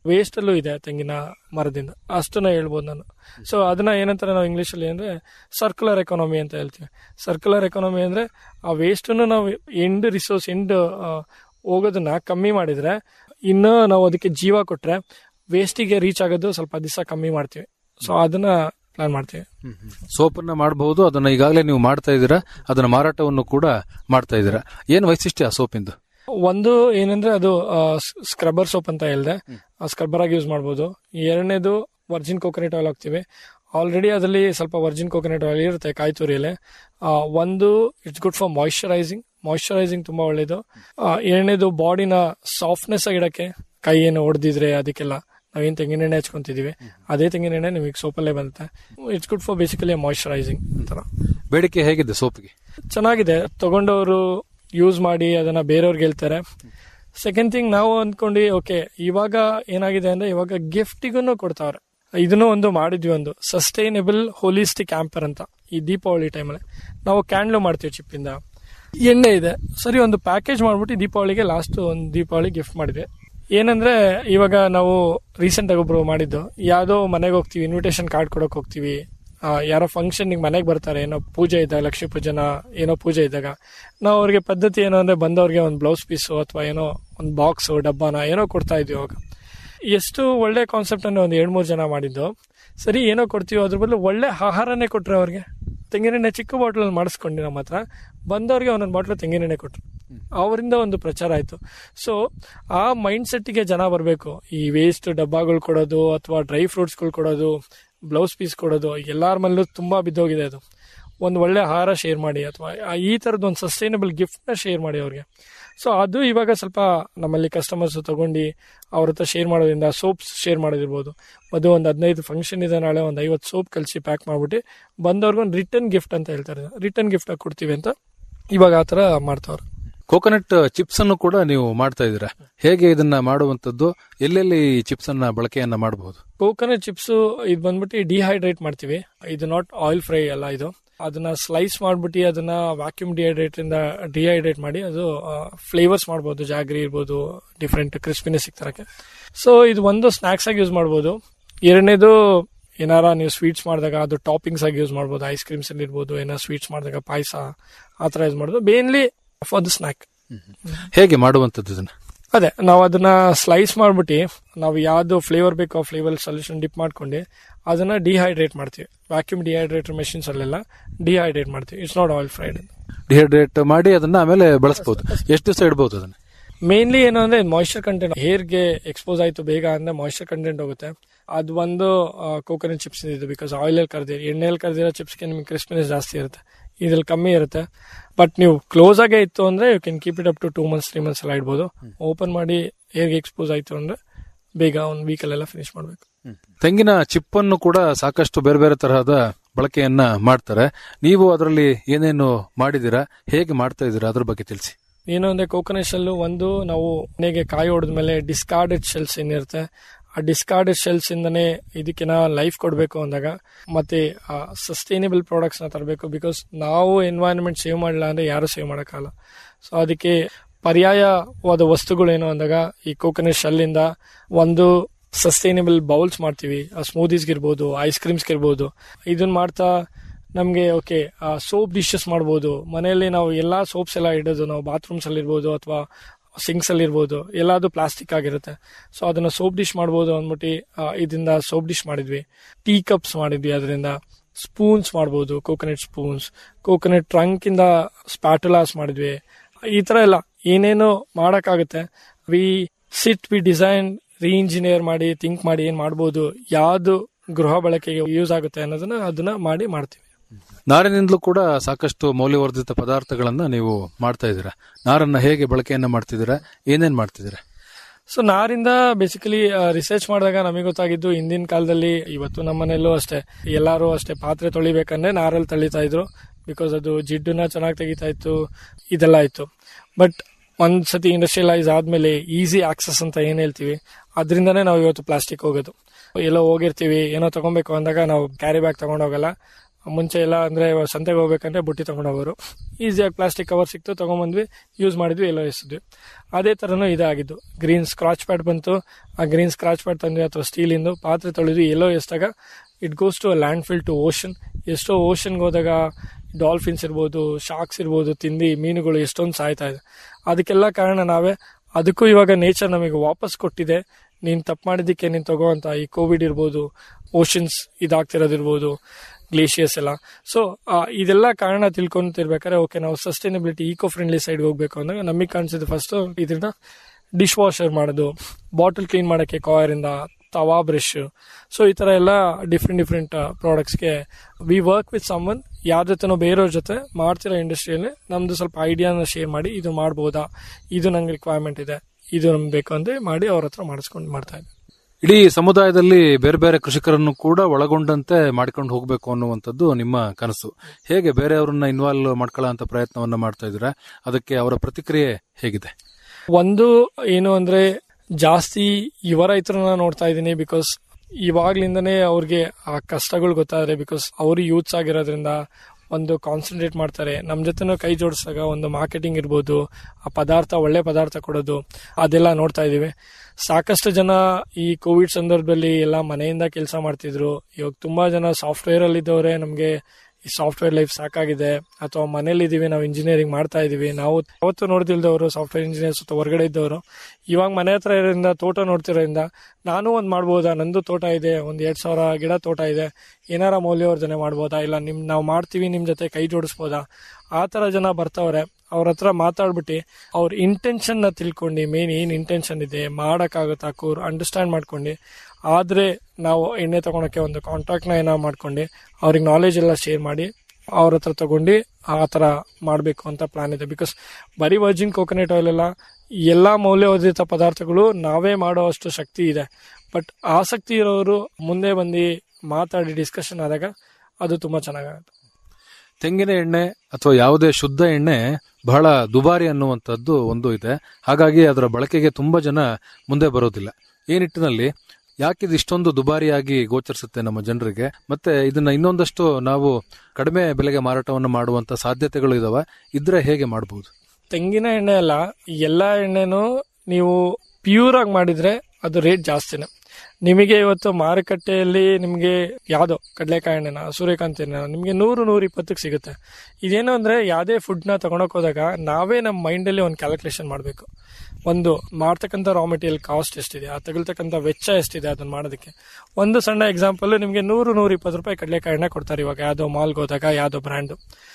ವೇಸ್ಟ್ ಅಲ್ಲೂ ಇದೆ ತೆಂಗಿನ ಮರದಿಂದ ಅಷ್ಟನ್ನ ಹೇಳ್ಬೋದು ನಾನು ಸೊ ಅದನ್ನ ಏನಂತಾರೆ ನಾವು ಇಂಗ್ಲಿಷ್ ಅಲ್ಲಿ ಅಂದ್ರೆ ಸರ್ಕ್ಯುಲರ್ ಎಕಾನಮಿ ಅಂತ ಹೇಳ್ತೀವಿ ಸರ್ಕ್ಯುಲರ್ ಎಕಾನಮಿ ಅಂದ್ರೆ ಆ ವೇಸ್ಟ್ ನಾವು ಎಂಡ್ ರಿಸೋರ್ಸ್ ಎಂಡ್ ಹೋಗೋದನ್ನ ಕಮ್ಮಿ ಮಾಡಿದ್ರೆ ಇನ್ನು ನಾವು ಅದಕ್ಕೆ ಜೀವ ಕೊಟ್ರೆ ವೇಸ್ಟಿಗೆ ರೀಚ್ ಆಗೋದು ಸ್ವಲ್ಪ ದಿವಸ ಕಮ್ಮಿ ಮಾಡ್ತೀವಿ ಸೊ ಅದನ್ನ ಪ್ಲಾನ್ ಮಾಡ್ತೀವಿ ಸೋಪನ್ನ ಮಾಡಬಹುದು ಅದನ್ನ ಈಗಾಗಲೇ ನೀವು ಮಾಡ್ತಾ ಇದ್ದೀರಾ ಅದನ್ನ ಮಾರಾಟವನ್ನು ಕೂಡ ಮಾಡ್ತಾ ಇದ್ದೀರಾ ಏನ್ ವೈಶಿಷ್ಟ್ಯ ಆ ಸೋಪಿಂದು ಒಂದು ಏನಂದ್ರೆ ಅದು ಸ್ಕ್ರಬ್ಬರ್ ಸೋಪ್ ಅಂತ ಹೇಳ್ದೆ ಸ್ಕ್ರಬ್ಬರ್ ಆಗಿ ಯೂಸ್ ಮಾಡ್ಬೋದು ಎರಡನೇದು ವರ್ಜಿನ್ ಕೋಕೋನಟ್ ಆಯಿಲ್ ಹಾಕ್ತಿವಿ ಆಲ್ರೆಡಿ ಅದರಲ್ಲಿ ಸ್ವಲ್ಪ ವರ್ಜಿನ್ ಕೋಕೋನಟ್ ಆಯಿಲ್ ಇರುತ್ತೆ ಕಾಯಿ ತುರಿಯಲ್ಲಿ ಆ, ಒಂದು it's good for moisturising moisturising ತುಂಬಾ ಒಳ್ಳೇದು ಆ, ಎರಡನೇದು ಬಾಡಿನ ಸಾಫ್ಟ್ನೆಸ್ ಆಗಿಡಕ್ಕೆ ಕೈ ಏನು ಹೊಡೆದಿದ್ರೆ ಅದಕ್ಕೆಲ್ಲ ನಾವೇನ್ ತೆಂಗಿನ ಎಣ್ಣೆ ಹಚ್ಕೊಂತಿದೀವಿ ಅದೇ ತೆಂಗಿನ ಎಣ್ಣೆ ನಿಮಗೆ ಸೋಪಲ್ಲೇ ಬರುತ್ತೆ it's good for basically moisturising ಅಂತರ ಬೇಡಿಕೆ ಹೇಗಿದೆ ಸೋಪ್ಗೆ ಚೆನ್ನಾಗಿದೆ ತಗೊಂಡವರು ಯೂಸ್ ಮಾಡಿ ಅದನ್ನ ಬೇರೆಯವ್ರಿಗೆ ಹೇಳ್ತಾರೆ ಸೆಕೆಂಡ್ ಥಿಂಗ್ ನಾವು ಅಂದ್ಕೊಂಡು ಓಕೆ ಇವಾಗ ಏನಾಗಿದೆ ಅಂದ್ರೆ ಇವಾಗ ಗಿಫ್ಟಿಗೂ ಕೊಡ್ತಾವ್ರೆ ಇದನ್ನು ಒಂದು ಮಾಡಿದ್ವಿ ಒಂದು ಸಸ್ಟೈನಬಲ್ ಹೋಲಿಸ್ಟಿಕ್ ಆಂಪರ್ ಅಂತ ಈ ದೀಪಾವಳಿ ಟೈಮಲ್ಲಿ ನಾವು ಕ್ಯಾಂಡ್ಲು ಮಾಡ್ತೀವಿ ಚಿಪ್ಪಿಂದ ಎಣ್ಣೆ ಇದೆ ಸರಿ ಒಂದು ಪ್ಯಾಕೇಜ್ ಮಾಡ್ಬಿಟ್ಟು ದೀಪಾವಳಿಗೆ ಲಾಸ್ಟ್ ಒಂದು ದೀಪಾವಳಿ ಗಿಫ್ಟ್ ಮಾಡಿದ್ವಿ ಏನಂದ್ರೆ ಇವಾಗ ನಾವು ರೀಸೆಂಟ್ ಆಗಿ ಒಬ್ರು ಮಾಡಿದ್ದು ಯಾವ್ದೋ ಮನೆಗೆ ಹೋಗ್ತೀವಿ ಇನ್ವಿಟೇಷನ್ ಕಾರ್ಡ್ ಕೊಡಕ್ ಹೋಗ್ತೀವಿ ಆ, ಯಾರೋ ಫಂಕ್ಷನ್ ಮನೆಗೆ ಬರ್ತಾರೆ ಏನೋ ಪೂಜೆ ಇದ್ದಾಗ ಲಕ್ಷ್ಮೀ ಪೂಜನ ಏನೋ ಪೂಜೆ ಇದ್ದಾಗ ನಾವು ಅವ್ರಿಗೆ ಪದ್ಧತಿ ಏನು ಅಂದ್ರೆ ಬಂದವ್ರಿಗೆ ಒಂದು ಬ್ಲೌಸ್ ಪೀಸು ಅಥವಾ ಏನೋ ಒಂದು ಬಾಕ್ಸ್ ಡಬ್ಬನ ಏನೋ ಕೊಡ್ತಾ ಇದ್ವಿ ಅವಾಗ ಎಷ್ಟು ಒಳ್ಳೆ ಕಾನ್ಸೆಪ್ಟ್ ಅನ್ನು ಒಂದು ಎರಡ್ ಮೂರು ಜನ ಮಾಡಿದ್ದು ಸರಿ ಏನೋ ಕೊಡ್ತೀವಿ ಅದ್ರ ಬದಲು ಒಳ್ಳೆ ಆಹಾರನೇ ಕೊಟ್ರೆ ಅವ್ರಿಗೆ ತೆಂಗಿನೆಣ್ಣೆ ಚಿಕ್ಕ ಬಾಟ್ಲಲ್ಲಿ ಮಾಡಿಸ್ಕೊಂಡು ನಮ್ಮ ಹತ್ರ ಬಂದವ್ರಿಗೆ ಒಂದೊಂದು ಬಾಟ್ಲು ತೆಂಗಿನೆಣ್ಣೆ ಕೊಟ್ರು ಅವರಿಂದ ಒಂದು ಪ್ರಚಾರ ಆಯ್ತು ಸೊ ಆ ಮೈಂಡ್ ಸೆಟ್ಗೆ ಜನ ಬರಬೇಕು ಈ ವೇಸ್ಟ್ ಡಬ್ಬಗಳು ಕೊಡೋದು ಅಥವಾ ಡ್ರೈ ಫ್ರೂಟ್ಸ್ಗಳು ಕೊಡೋದು ಬ್ಲೌಸ್ ಪೀಸ್ ಕೊಡೋದು ಎಲ್ಲಾರ ಮಲ್ಲೂ ತುಂಬಾ ಬಿದ್ದೋಗಿದೆ ಅದು ಒಂದು ಒಳ್ಳೆ ಆಹಾರ ಶೇರ್ ಮಾಡಿ ಅಥವಾ ಆ- ಈ ತರದ್ ಒಂದು ಸಸ್ಟೈನಬಲ್ ಗಿಫ್ಟ್ನ ಶೇರ್ ಮಾಡಿ ಅವ್ರಿಗೆ ಸೊ ಅದು ಇವಾಗ ಸ್ವಲ್ಪ ನಮ್ಮಲ್ಲಿ ಕಸ್ಟಮರ್ಸ್ ತಗೊಂಡು ಅವ್ರ ಹತ್ರ ಶೇರ್ ಮಾಡೋದ್ರಿಂದ ಸೋಪ್ಸ್ ಶೇರ್ ಮಾಡೋದಿರ್ಬೋದು ಅದು ಒಂದು ಹದಿನೈದು ಫಂಕ್ಷನ್ ಇದೆ ನಾಳೆ ಒಂದು ಐವತ್ತು ಸೋಪ್ ಕಲಿಸಿ ಪ್ಯಾಕ್ ಮಾಡ್ಬಿಟ್ಟು ಬಂದವ್ರಿಗೆ ಒಂದು ರಿಟರ್ನ್ ಗಿಫ್ಟ್ ಅಂತ ಹೇಳ್ತಾರೆ ರಿಟರ್ನ್ ಗಿಫ್ಟ್ ಆಗಿ ಕೊಡ್ತೀವಿ ಅಂತ ಇವಾಗ ಆ ಥರ ಮಾಡ್ತಾವ್ರೆ ಕೋಕೋನಟ್ ಚಿಪ್ಸ್ ಅನ್ನು ಕೂಡ ನೀವು ಮಾಡ್ತಾ ಇದ್ದೀರಾ ಹೇಗೆ ಇದನ್ನ ಮಾಡುವಂತದ್ದು ಎಲ್ಲೆಲ್ಲಿ ಈ ಚಿಪ್ಸ್ ಅನ್ನ ಬಳಕೆಯನ್ನ ಮಾಡಬಹುದು ಕೋಕೋನಟ್ ಚಿಪ್ಸ್ ಇದು ಬಂದ್ಬಿಟ್ಟು ಡಿಹೈಡ್ರೇಟ್ ಮಾಡ್ತೀವಿ ಇದು ನಾಟ್ ಆಯಿಲ್ ಫ್ರೈ ಅಲ್ಲ ಇದು ಅದನ್ನ ಸ್ಲೈಸ್ ಮಾಡ್ಬಿಟ್ಟು ಅದನ್ನ ವ್ಯಾಕ್ಯೂಮ್ ಡಿಹೈಡ್ರೇಟ್ ಇಂದ ಡಿಹೈಡ್ರೇಟ್ ಮಾಡಿ ಅದು ಫ್ಲೇವರ್ಸ್ ಮಾಡ್ಬೋದು ಜಾಗ್ರಿ ಇರ್ಬೋದು ಡಿಫ್ರೆಂಟ್ ಕ್ರಿಸ್ಪಿನೆಸ್ ಸಿಗ್ತಾರಕ್ಕೆ ಸೊ ಇದು ಒಂದು ಸ್ನಾಕ್ಸ್ ಆಗಿ ಯೂಸ್ ಮಾಡ್ಬೋದು ಎರಡನೇದು ಏನಾರ ನೀವು ಸ್ವೀಟ್ಸ್ ಮಾಡಿದಾಗ ಅದು ಟಾಪಿಂಗ್ಸ್ ಆಗಿ ಯೂಸ್ ಮಾಡ್ಬೋದು ಐಸ್ ಕ್ರೀಮ್ಸ್ ಅಲ್ಲಿ ಇರ್ಬೋದು ಏನೋ ಸ್ವೀಟ್ಸ್ ಮಾಡಿದಾಗ ಪಾಯಸ ಆ ಥರ ಯೂಸ್ ಮಾಡೋದು ಮೇನ್ಲಿ ಫಾರ್ ದ ಸ್ನಾಕ್ ಹೇಗೆ ಮಾಡುವಂತದ್ದು ಇದನ್ನ ಅದೇ ನಾವು ಅದನ್ನ ಸ್ಲೈಸ್ ಮಾಡ್ಬಿಟ್ಟು ನಾವು ಯಾವ್ದು ಫ್ಲೇವರ್ ಬೇಕೋ ಆ ಫ್ಲೇವರ್ ಸೊಲ್ಯೂಷನ್ ಡಿಪ್ ಮಾಡ್ಕೊಂಡು ಅದನ್ನ ಡಿಹೈಡ್ರೇಟ್ ಮಾಡ್ತೀವಿ ವ್ಯಾಕ್ಯೂಮ್ ಡಿಹೈಡ್ರೇಟರ್ ಮೆಷಿನ್ಸ್ ಅಲ್ಲೆಲ್ಲ ಡಿಹೈಡ್ರೇಟ್ ಮಾಡ್ತೀವಿ it's not oil fried dehydrate ಮಾಡಿ ಅದನ್ನ ಆಮೇಲೆ ಬಳಸಬಹುದು ಎಷ್ಟು ದಿವಸ ಇಡಬಹುದು ಅದನ್ನ ಮೇನ್ಲಿ ಏನು ಅಂದ್ರೆ ಮಾಯಿಶ್ಚರ್ ಕಂಟೆಂಟ್ ಹೇರ್ಗೆ ಎಕ್ಸ್ಪೋಸ್ ಆಯ್ತು ಬೇಗ ಅಂದ್ರೆ ಮಾಯಿಶ್ಚರ್ ಕಂಟೆಂಟ್ ಹೋಗುತ್ತೆ ಅದು ಒಂದು ಕೋಕೋನಟ್ ಚಿಪ್ಸ್ ಇದು ಬಿಕಾಸ್ ಆಯಿಲ್ ಅಲ್ಲಿ ಕರ್ದಿರಿ ಎಣ್ಣೆಯಲ್ಲಿ ಕರ್ದಿರೋ ಚಿಪ್ಸ್ಗೆ ನಿಮ್ಗೆ ಕ್ರಿಸ್ಪಿನೆಸ್ ಜಾಸ್ತಿ ಇರುತ್ತೆ ಇದ್ರಲ್ಲಿ ಕಮ್ಮಿ ಇರುತ್ತೆ ಬಟ್ ನೀವು ಕ್ಲೋಸ್ ಆಗೇ ಇತ್ತು ಅಂದ್ರೆ you can keep it up to two months three months ಎಲ್ಲ ಇಡ್ಬೋದು ಓಪನ್ ಮಾಡಿ ಹೇರ್ಗೆ ಎಕ್ಸ್ಪೋಸ್ ಆಯ್ತು ಅಂದ್ರೆ ಬೇಗ ಒಂದು ವೀಕಲ್ಲೆಲ್ಲ ಫಿನಿಶ್ ಮಾಡಬೇಕು ತೆಂಗಿನ ಚಿಪ್ ಅನ್ನು ಕೂಡ ಸಾಕಷ್ಟು ಬೇರೆ ಬೇರೆ ತರಹದ ಬಳಕೆಯನ್ನ ಮಾಡ್ತಾರೆ ನೀವು ಅದರಲ್ಲಿ ಏನೇನು ಮಾಡಿದೀರಾ ಹೇಗೆ ಮಾಡ್ತಾ ಇದ್ದೀರಾ ಅದ್ರ ಬಗ್ಗೆ ತಿಳಿಸಿ ಏನು ಅಂದ್ರೆ ಕೋಕೋನಟ್ ಶೆಲ್ ಒಂದು ನಾವು ಮನೆಗೆ ಕಾಯಿ ಹೊಡೆದ್ಮೇಲೆ ಡಿಸ್ಕಾರ್ಡೆಡ್ ಶೆಲ್ಸ್ ಏನಿರುತ್ತೆ ಆ ಡಿಸ್ಕಾರ್ಡೆಡ್ ಶೆಲ್ಸ್ ಇಂದನೇ ಇದಕ್ಕಿನ ಲೈಫ್ ಕೊಡಬೇಕು ಅಂದಾಗ ಮತ್ತೆ ಸಸ್ಟೈನೇಬಲ್ ಪ್ರಾಡಕ್ಟ್ಸ್ ನ ತರಬೇಕು ಬಿಕಾಸ್ ನಾವು ಎನ್ವೈರನ್ಮೆಂಟ್ ಸೇವ್ ಮಾಡಲ್ಲ ಅಂದ್ರೆ ಯಾರು ಸೇವ್ ಮಾಡೋಕ್ಕಲ್ಲ ಸೊ ಅದಕ್ಕೆ ಪರ್ಯಾಯವಾದ ವಸ್ತುಗಳೇನು ಅಂದಾಗ ಈ ಕೋಕೋನಟ್ ಶೆಲ್ ಇಂದ ಒಂದು ಸಸ್ಟೈನೇಬಲ್ ಬೌಲ್ಸ್ ಮಾಡ್ತೀವಿ ಸ್ಮೂದೀಸ್ಗೆ ಇರ್ಬೋದು ಐಸ್ ಕ್ರೀಮ್ಸ್ಗೆ ಇರ್ಬೋದು ಇದನ್ನ ಮಾಡ್ತಾ ನಮಗೆ ಓಕೆ ಸೋಪ್ ಡಿಶಸ್ ಮಾಡ್ಬೋದು ಮನೆಯಲ್ಲಿ ನಾವು ಎಲ್ಲಾ ಸೋಪ್ಸ್ ಎಲ್ಲ ಇಡೋದು ನಾವು ಬಾತ್ರೂಮ್ಸ್ ಅಲ್ಲಿ ಇರ್ಬೋದು ಅಥವಾ ಸಿಂಕ್ಸ್ ಅಲ್ಲಿ ಇರ್ಬೋದು ಎಲ್ಲಾದು ಪ್ಲಾಸ್ಟಿಕ್ ಆಗಿರುತ್ತೆ ಸೊ ಅದನ್ನ ಸೋಪ್ ಡಿಶ್ ಮಾಡ್ಬೋದು ಅಂದ್ಬಿಟ್ಟು ಆ, ಇದರಿಂದ ಸೋಪ್ ಡಿಶ್ ಮಾಡಿದ್ವಿ ಟೀ ಕಪ್ಸ್ ಮಾಡಿದ್ವಿ ಅದರಿಂದ ಸ್ಪೂನ್ಸ್ ಮಾಡ್ಬೋದು ಕೋಕೋನಟ್ ಸ್ಪೂನ್ಸ್ ಕೋಕೋನಟ್ ಟ್ರಂಕ್ ಇಂದ ಸ್ಪ್ಯಾಟುಲಾಸ್ ಮಾಡಿದ್ವಿ ಈ ತರ ಎಲ್ಲ ಏನೇನು ಮಾಡಕ್ಕಾಗುತ್ತೆ we sit we design reengineer ಮಾಡಿ ಥಿಂಕ್ ಮಾಡಿ ಏನ್ ಮಾಡ್ಬೋದು ಯಾವ್ದು ಗೃಹ ಬಳಕೆಗೆ ಯೂಸ್ ಆಗುತ್ತೆ ಅನ್ನೋದನ್ನ ಅದನ್ನ ಮಾಡಿ ಮಾಡ್ತೀವಿ ನಾರಿನಿಂದಲೂ ಕೂಡ ಸಾಕಷ್ಟು ಮೌಲ್ಯವರ್ಧಿತ ಪದಾರ್ಥಗಳನ್ನ ನೀವು ಮಾಡ್ತಾ ಇದ್ದೀರಾ ನಾರನ್ನ ಹೇಗೆ ಬಳಕೆಯನ್ನ ಮಾಡ್ತಿದ್ದೀರಾ ಏನೇನ್ ಮಾಡ್ತಿದ್ದೀರಾ ಸೊ ನಾರಿಂದ ಬೇಸಿಕಲಿ ರಿಸರ್ಚ್ ಮಾಡಿದಾಗ ನಮಗೆ ಗೊತ್ತಾಗಿದ್ದು ಹಿಂದಿನ ಕಾಲದಲ್ಲಿ ಇವತ್ತು ನಮ್ಮ ಮನೆಯಲ್ಲೂ ಅಷ್ಟೇ ಎಲ್ಲಾರು ಅಷ್ಟೇ ಪಾತ್ರೆ ತೊಳಿಬೇಕಂದ್ರೆ ನಾರಲ್ಲಿ ತಳಿತಾ ಇದ್ರು ಬಿಕಾಸ್ ಅದು ಜಿಡ್ಡನ್ನ ಚೆನ್ನಾಗಿ ತೆಗಿತಾ ಇತ್ತು ಇದೆಲ್ಲ ಇತ್ತು ಬಟ್ ಒಂದ್ ಸತಿ ಇಂಡಸ್ಟ್ರಿಯಲೈಸ್ ಆದ್ಮೇಲೆ ಈಸಿ ಆಕ್ಸೆಸ್ ಅಂತ ಏನ್ ಹೇಳ್ತೀವಿ ಅದರಿಂದನೇ ನಾವು ಇವತ್ತು ಪ್ಲಾಸ್ಟಿಕ್ ಹೋಗೋದು ಎಲ್ಲೋ ಹೋಗಿರ್ತೀವಿ ಏನೋ ತಗೊಬೇಕು ಅಂದಾಗ ನಾವು ಕ್ಯಾರಿ ಬ್ಯಾಗ್ ತಗೊಂಡೋಗಲ್ಲ ಮುಂಚೆ ಎಲ್ಲ ಅಂದ್ರೆ ಸಂತೆಗೆ ಹೋಗ್ಬೇಕಂದ್ರೆ ಬುಟ್ಟಿ ತಗೊಂಡೋಗೋರು ಈಸಿಯಾಗಿ ಪ್ಲಾಸ್ಟಿಕ್ ಕವರ್ ಸಿಕ್ತು ತಗೊಂಬಂದ್ವಿ ಯೂಸ್ ಮಾಡಿದ್ವಿ ಎಲ್ಲೋ ಎಸಿದ್ವಿ ಅದೇ ಥರನೂ ಇದಾಗಿದ್ದು ಗ್ರೀನ್ ಸ್ಕ್ರಾಚ್ ಪ್ಯಾಡ್ ಬಂತು ಆ ಗ್ರೀನ್ ಸ್ಕ್ರಾಚ್ ಪ್ಯಾಡ್ ತಂದ್ವಿ ಅಥವಾ ಸ್ಟೀಲಿಂದು ಪಾತ್ರೆ ತೊಳೆದ್ವಿ ಎಲ್ಲೋ ಎಸ್ದಾಗ it goes to landfill to ocean ಎಷ್ಟೋ ಓಷನ್ಗೆ ಹೋದಾಗ ಡಾಲ್ಫಿನ್ಸ್ ಇರ್ಬೋದು ಶಾರ್ಕ್ಸ್ ಇರ್ಬೋದು ತಿಂದು ಮೀನುಗಳು ಎಷ್ಟೊಂದು ಸಾಯ್ತಾ ಇದೆ ಅದಕ್ಕೆಲ್ಲ ಕಾರಣ ನಾವೇ ಅದಕ್ಕೂ ಇವಾಗ ನೇಚರ್ ನಮಗೆ ವಾಪಸ್ ಕೊಟ್ಟಿದೆ ನೀನು ತಪ್ಪು ಮಾಡಿದ್ದಕ್ಕೆ ನೀನು ತಗೋ ಅಂತ ಈ ಕೋವಿಡ್ ಇರ್ಬೋದು ಓಷನ್ಸ್ ಇದಾಗ್ತಿರೋದಿರ್ಬೋದು ಗ್ಲೇಷಿಯರ್ಸ್ ಎಲ್ಲ ಸೊ ಇದೆಲ್ಲ ಕಾರಣ ತಿಳ್ಕೊಂತಿರ್ಬೇಕಾದ್ರೆ ಓಕೆ ನಾವು ಸಸ್ಟೈನಬಿಲಿಟಿ ಈಕೋ ಫ್ರೆಂಡ್ಲಿ ಸೈಡ್ ಹೋಗ್ಬೇಕು ಅಂದಾಗ ನಮಗೆ ಕಾಣಿಸಿದ್ದು ಫಸ್ಟ್ ಇದರಿಂದ ಡಿಶ್ ವಾಷರ್ ಮಾಡೋದು ಬಾಟಲ್ ಕ್ಲೀನ್ ಮಾಡೋಕ್ಕೆ ಕಾಯರಿಂದ ತವಾ ಬ್ರಷ್ ಸೊ ಈ ಥರ ಎಲ್ಲ ಡಿಫ್ರೆಂಟ್ ಡಿಫ್ರೆಂಟ್ ಪ್ರಾಡಕ್ಟ್ಸ್ಗೆ we work with someone ಯಾರ ಜೊತೆನೋ ಬೇರೆಯವ್ರ ಜೊತೆ ಮಾಡ್ತಿರೋ ಇಂಡಸ್ಟ್ರಿಯಲ್ಲಿ ನಮ್ದು ಸ್ವಲ್ಪ ಐಡಿಯಾನ ಶೇರ್ ಮಾಡಿ ಇದು ಮಾಡ್ಬೋದಾ ಇದು ನಂಗೆ ರಿಕ್ವೈರ್ಮೆಂಟ್ ಇದೆ ಇದು ನಮ್ಗೆ ಬೇಕು ಅಂದ್ರೆ ಮಾಡಿ ಅವ್ರ ಹತ್ರ ಮಾಡಿಸ್ಕೊಂಡು ಮಾಡ್ತಾ ಇದ್ದೆ ಇಡೀ ಸಮುದಾಯದಲ್ಲಿ ಬೇರೆ ಬೇರೆ ಕೃಷಿಕರನ್ನು ಕೂಡ ಒಳಗೊಂಡಂತೆ ಮಾಡ್ಕೊಂಡು ಹೋಗ್ಬೇಕು ಅನ್ನುವಂಥದ್ದು ನಿಮ್ಮ ಕನಸು ಹೇಗೆ ಬೇರೆಯವರನ್ನ ಇನ್ವಾಲ್ವ್ ಮಾಡ್ಕೊಳ್ಳೋ ಅಂತ ಪ್ರಯತ್ನವನ್ನ ಮಾಡ್ತಾ ಇದ್ದೀರಾ ಅದಕ್ಕೆ ಅವರ ಪ್ರತಿಕ್ರಿಯೆ ಹೇಗಿದೆ ಒಂದು ಏನು ಅಂದ್ರೆ ಜಾಸ್ತಿ ಯುವ ರೈತರನ್ನ ನೋಡ್ತಾ ಇದ್ದೀನಿ ಬಿಕಾಸ್ ಇವಾಗ್ಲಿಂದನೇ ಅವ್ರಿಗೆ ಆ ಕಷ್ಟಗಳು ಗೊತ್ತಾದ್ರೆ ಬಿಕಾಸ್ ಅವರು ಯೂತ್ಸ್ ಆಗಿರೋದ್ರಿಂದ ಒಂದು ಕಾನ್ಸಂಟ್ರೇಟ್ ಮಾಡ್ತಾರೆ ನಮ್ಮ ಜೊತೆನೂ ಕೈ ಜೋಡಿಸಿದಾಗ ಒಂದು ಮಾರ್ಕೆಟಿಂಗ್ ಇರ್ಬೋದು ಆ ಪದಾರ್ಥ ಒಳ್ಳೆ ಪದಾರ್ಥ ಕೊಡೋದು ಅದೆಲ್ಲ ನೋಡ್ತಾ ಇದೀವಿ ಸಾಕಷ್ಟು ಜನ ಈ ಕೋವಿಡ್ ಸಂದರ್ಭದಲ್ಲಿ ಎಲ್ಲ ಮನೆಯಿಂದ ಕೆಲಸ ಮಾಡ್ತಿದ್ರು ಇವಾಗ ತುಂಬಾ ಜನ ಸಾಫ್ಟ್ವೇರ್ ಅಲ್ಲಿ ಇದ್ದವರೇ ನಮಗೆ ಈ ಸಾಫ್ಟ್ವೇರ್ ಲೈಫ್ ಸಾಕಾಗಿದೆ ಅಥವಾ ಮನೇಲಿ ಇದೀವಿ ನಾವು ಇಂಜಿನಿಯರಿಂಗ್ ಮಾಡ್ತಾ ಇದೀವಿ ನಾವು ಯಾವತ್ತು ನೋಡ್ತಿಲ್ದವರು ಸಾಫ್ಟ್ವೇರ್ ಇಂಜಿನಿಯರ್ಸ್ ಅಥವಾ ಹೊರಗಡೆ ಇದ್ದವರು ಇವಾಗ ಮನೆ ಹತ್ರ ಇರೋದ್ರಿಂದ ತೋಟ ನೋಡ್ತಿರೋದ್ರಿಂದ ನಾನು ಒಂದು ಮಾಡ್ಬೋದಾ ನಂದು ತೋಟ ಇದೆ ಒಂದು ಎರಡ್ ಸಾವಿರ ಗಿಡ ತೋಟ ಇದೆ ಏನಾರ ಮೌಲ್ಯವರ್ಧನೆ ಮಾಡ್ಬೋದಾ ಇಲ್ಲ ನಿಮ್ ನಾವು ಮಾಡ್ತೀವಿ ನಿಮ್ ಜೊತೆ ಕೈ ಜೋಡಿಸ್ಬೋದಾ ಆ ತರ ಜನ ಬರ್ತಾವ್ರೆ ಅವ್ರ ಹತ್ರ ಮಾತಾಡ್ಬಿಟ್ಟು ಅವ್ರ ಇಂಟೆನ್ಷನ್ ನ ತಿಳ್ಕೊಂಡು ಮೇನ್ ಏನ್ ಇಂಟೆನ್ಷನ್ ಇದೆ ಮಾಡಕ್ಕಾಗತ್ತಾ ಕೂರ್ ಅಂಡರ್ಸ್ಟ್ಯಾಂಡ್ ಮಾಡ್ಕೊಂಡು ಆದ್ರೆ ನಾವು ಎಣ್ಣೆ ತಗೊಳಕ್ಕೆ ಒಂದು ಕಾಂಟ್ರಾಕ್ಟ್ ನ ಏನೋ ಮಾಡ್ಕೊಂಡು ಅವ್ರಿಗೆ ನಾಲೆಜ್ ಎಲ್ಲ ಶೇರ್ ಮಾಡಿ ಅವ್ರ ಹತ್ರ ತಗೊಂಡು ಆ ತರ ಮಾಡ್ಬೇಕು ಅಂತ ಪ್ಲಾನ್ ಇದೆ ಬಿಕಾಸ್ ಬರೀ ವರ್ಜಿನ್ ಕೋಕೋನಟ್ ಆಯಿಲ್ ಎಲ್ಲ ಎಲ್ಲಾ ಮೌಲ್ಯವರ್ಧಿತ ಪದಾರ್ಥಗಳು ನಾವೇ ಮಾಡೋ ಅಷ್ಟು ಶಕ್ತಿ ಇದೆ ಬಟ್ ಆಸಕ್ತಿ ಇರೋರು ಮುಂದೆ ಬಂದು ಮಾತಾಡಿ ಡಿಸ್ಕಷನ್ ಆದಾಗ ಅದು ತುಂಬಾ ಚೆನ್ನಾಗಾಗುತ್ತೆ ತೆಂಗಿನ ಎಣ್ಣೆ ಅಥವಾ ಯಾವುದೇ ಶುದ್ಧ ಎಣ್ಣೆ ಬಹಳ ದುಬಾರಿ ಅನ್ನುವಂಥದ್ದು ಒಂದು ಇದೆ ಹಾಗಾಗಿ ಅದರ ಬಳಕೆಗೆ ತುಂಬಾ ಜನ ಮುಂದೆ ಬರೋದಿಲ್ಲ ಈ ನಿಟ್ಟಿನಲ್ಲಿ ಯಾಕೆ ಇದು ಇಷ್ಟೊಂದು ದುಬಾರಿಯಾಗಿ ಗೋಚರಿಸುತ್ತೆ ನಮ್ಮ ಜನರಿಗೆ ಮತ್ತೆ ಇದನ್ನ ಇನ್ನೊಂದಷ್ಟು ನಾವು ಕಡಿಮೆ ಬೆಲೆಗೆ ಮಾರಾಟವನ್ನು ಮಾಡುವಂತ ಸಾಧ್ಯತೆಗಳು ಇದಾವ ಇದ್ರೆ ಹೇಗೆ ಮಾಡಬಹುದು ತೆಂಗಿನ ಎಣ್ಣೆ ಅಲ್ಲ ಎಲ್ಲಾ ಎಣ್ಣೆನೂ ನೀವು ಪ್ಯೂರ್ ಆಗಿ ಮಾಡಿದ್ರೆ ಅದು ರೇಟ್ ಜಾಸ್ತಿನೇ ನಿಮಗೆ ಇವತ್ತು ಮಾರುಕಟ್ಟೆಯಲ್ಲಿ ನಿಮಗೆ ಯಾವ್ದೋ ಕಡಲೆಕಾಯಿ ಎಣ್ಣೆನ ಸೂರ್ಯಕಾಂತಿ ಎಣ್ಣೆನ ನಿಮಗೆ ನೂರು ನೂರ ಇಪ್ಪತ್ತಕ್ಕೆ ಸಿಗುತ್ತೆ ಇದೇನು ಅಂದ್ರೆ ಯಾವುದೇ ಫುಡ್ನ ತಗೊಳಕ್ ಹೋದಾಗ ನಾವೇ ನಮ್ಮ ಮೈಂಡಲ್ಲಿ ಒಂದು ಕ್ಯಾಲ್ಕುಲೇಷನ್ ಮಾಡಬೇಕು ಒಂದು ಮಾಡ್ತಕ್ಕಂಥ ರಾ ಮೆಟೀರಿಯಲ್ ಕಾಸ್ಟ್ ಎಷ್ಟಿದೆ ಆ ತಗೊಳ್ತಕ್ಕಂಥ ವೆಚ್ಚ ಎಷ್ಟಿದೆ ಅದನ್ನ ಮಾಡೋದಕ್ಕೆ ಒಂದು ಸಣ್ಣ ಎಕ್ಸಾಂಪಲ್ ನಿಮಗೆ ನೂರು ನೂರ ಇಪ್ಪತ್ತು ರೂಪಾಯಿ ಕಡಲೆಕಾಯಿ ಎಣ್ಣೆ ಕೊಡ್ತಾರೆ ಇವಾಗ ಯಾವುದೋ ಮಾಲ್ಗೆ ಹೋದಾಗ ಯಾವುದೋ ಬ್ರ್ಯಾಂಡು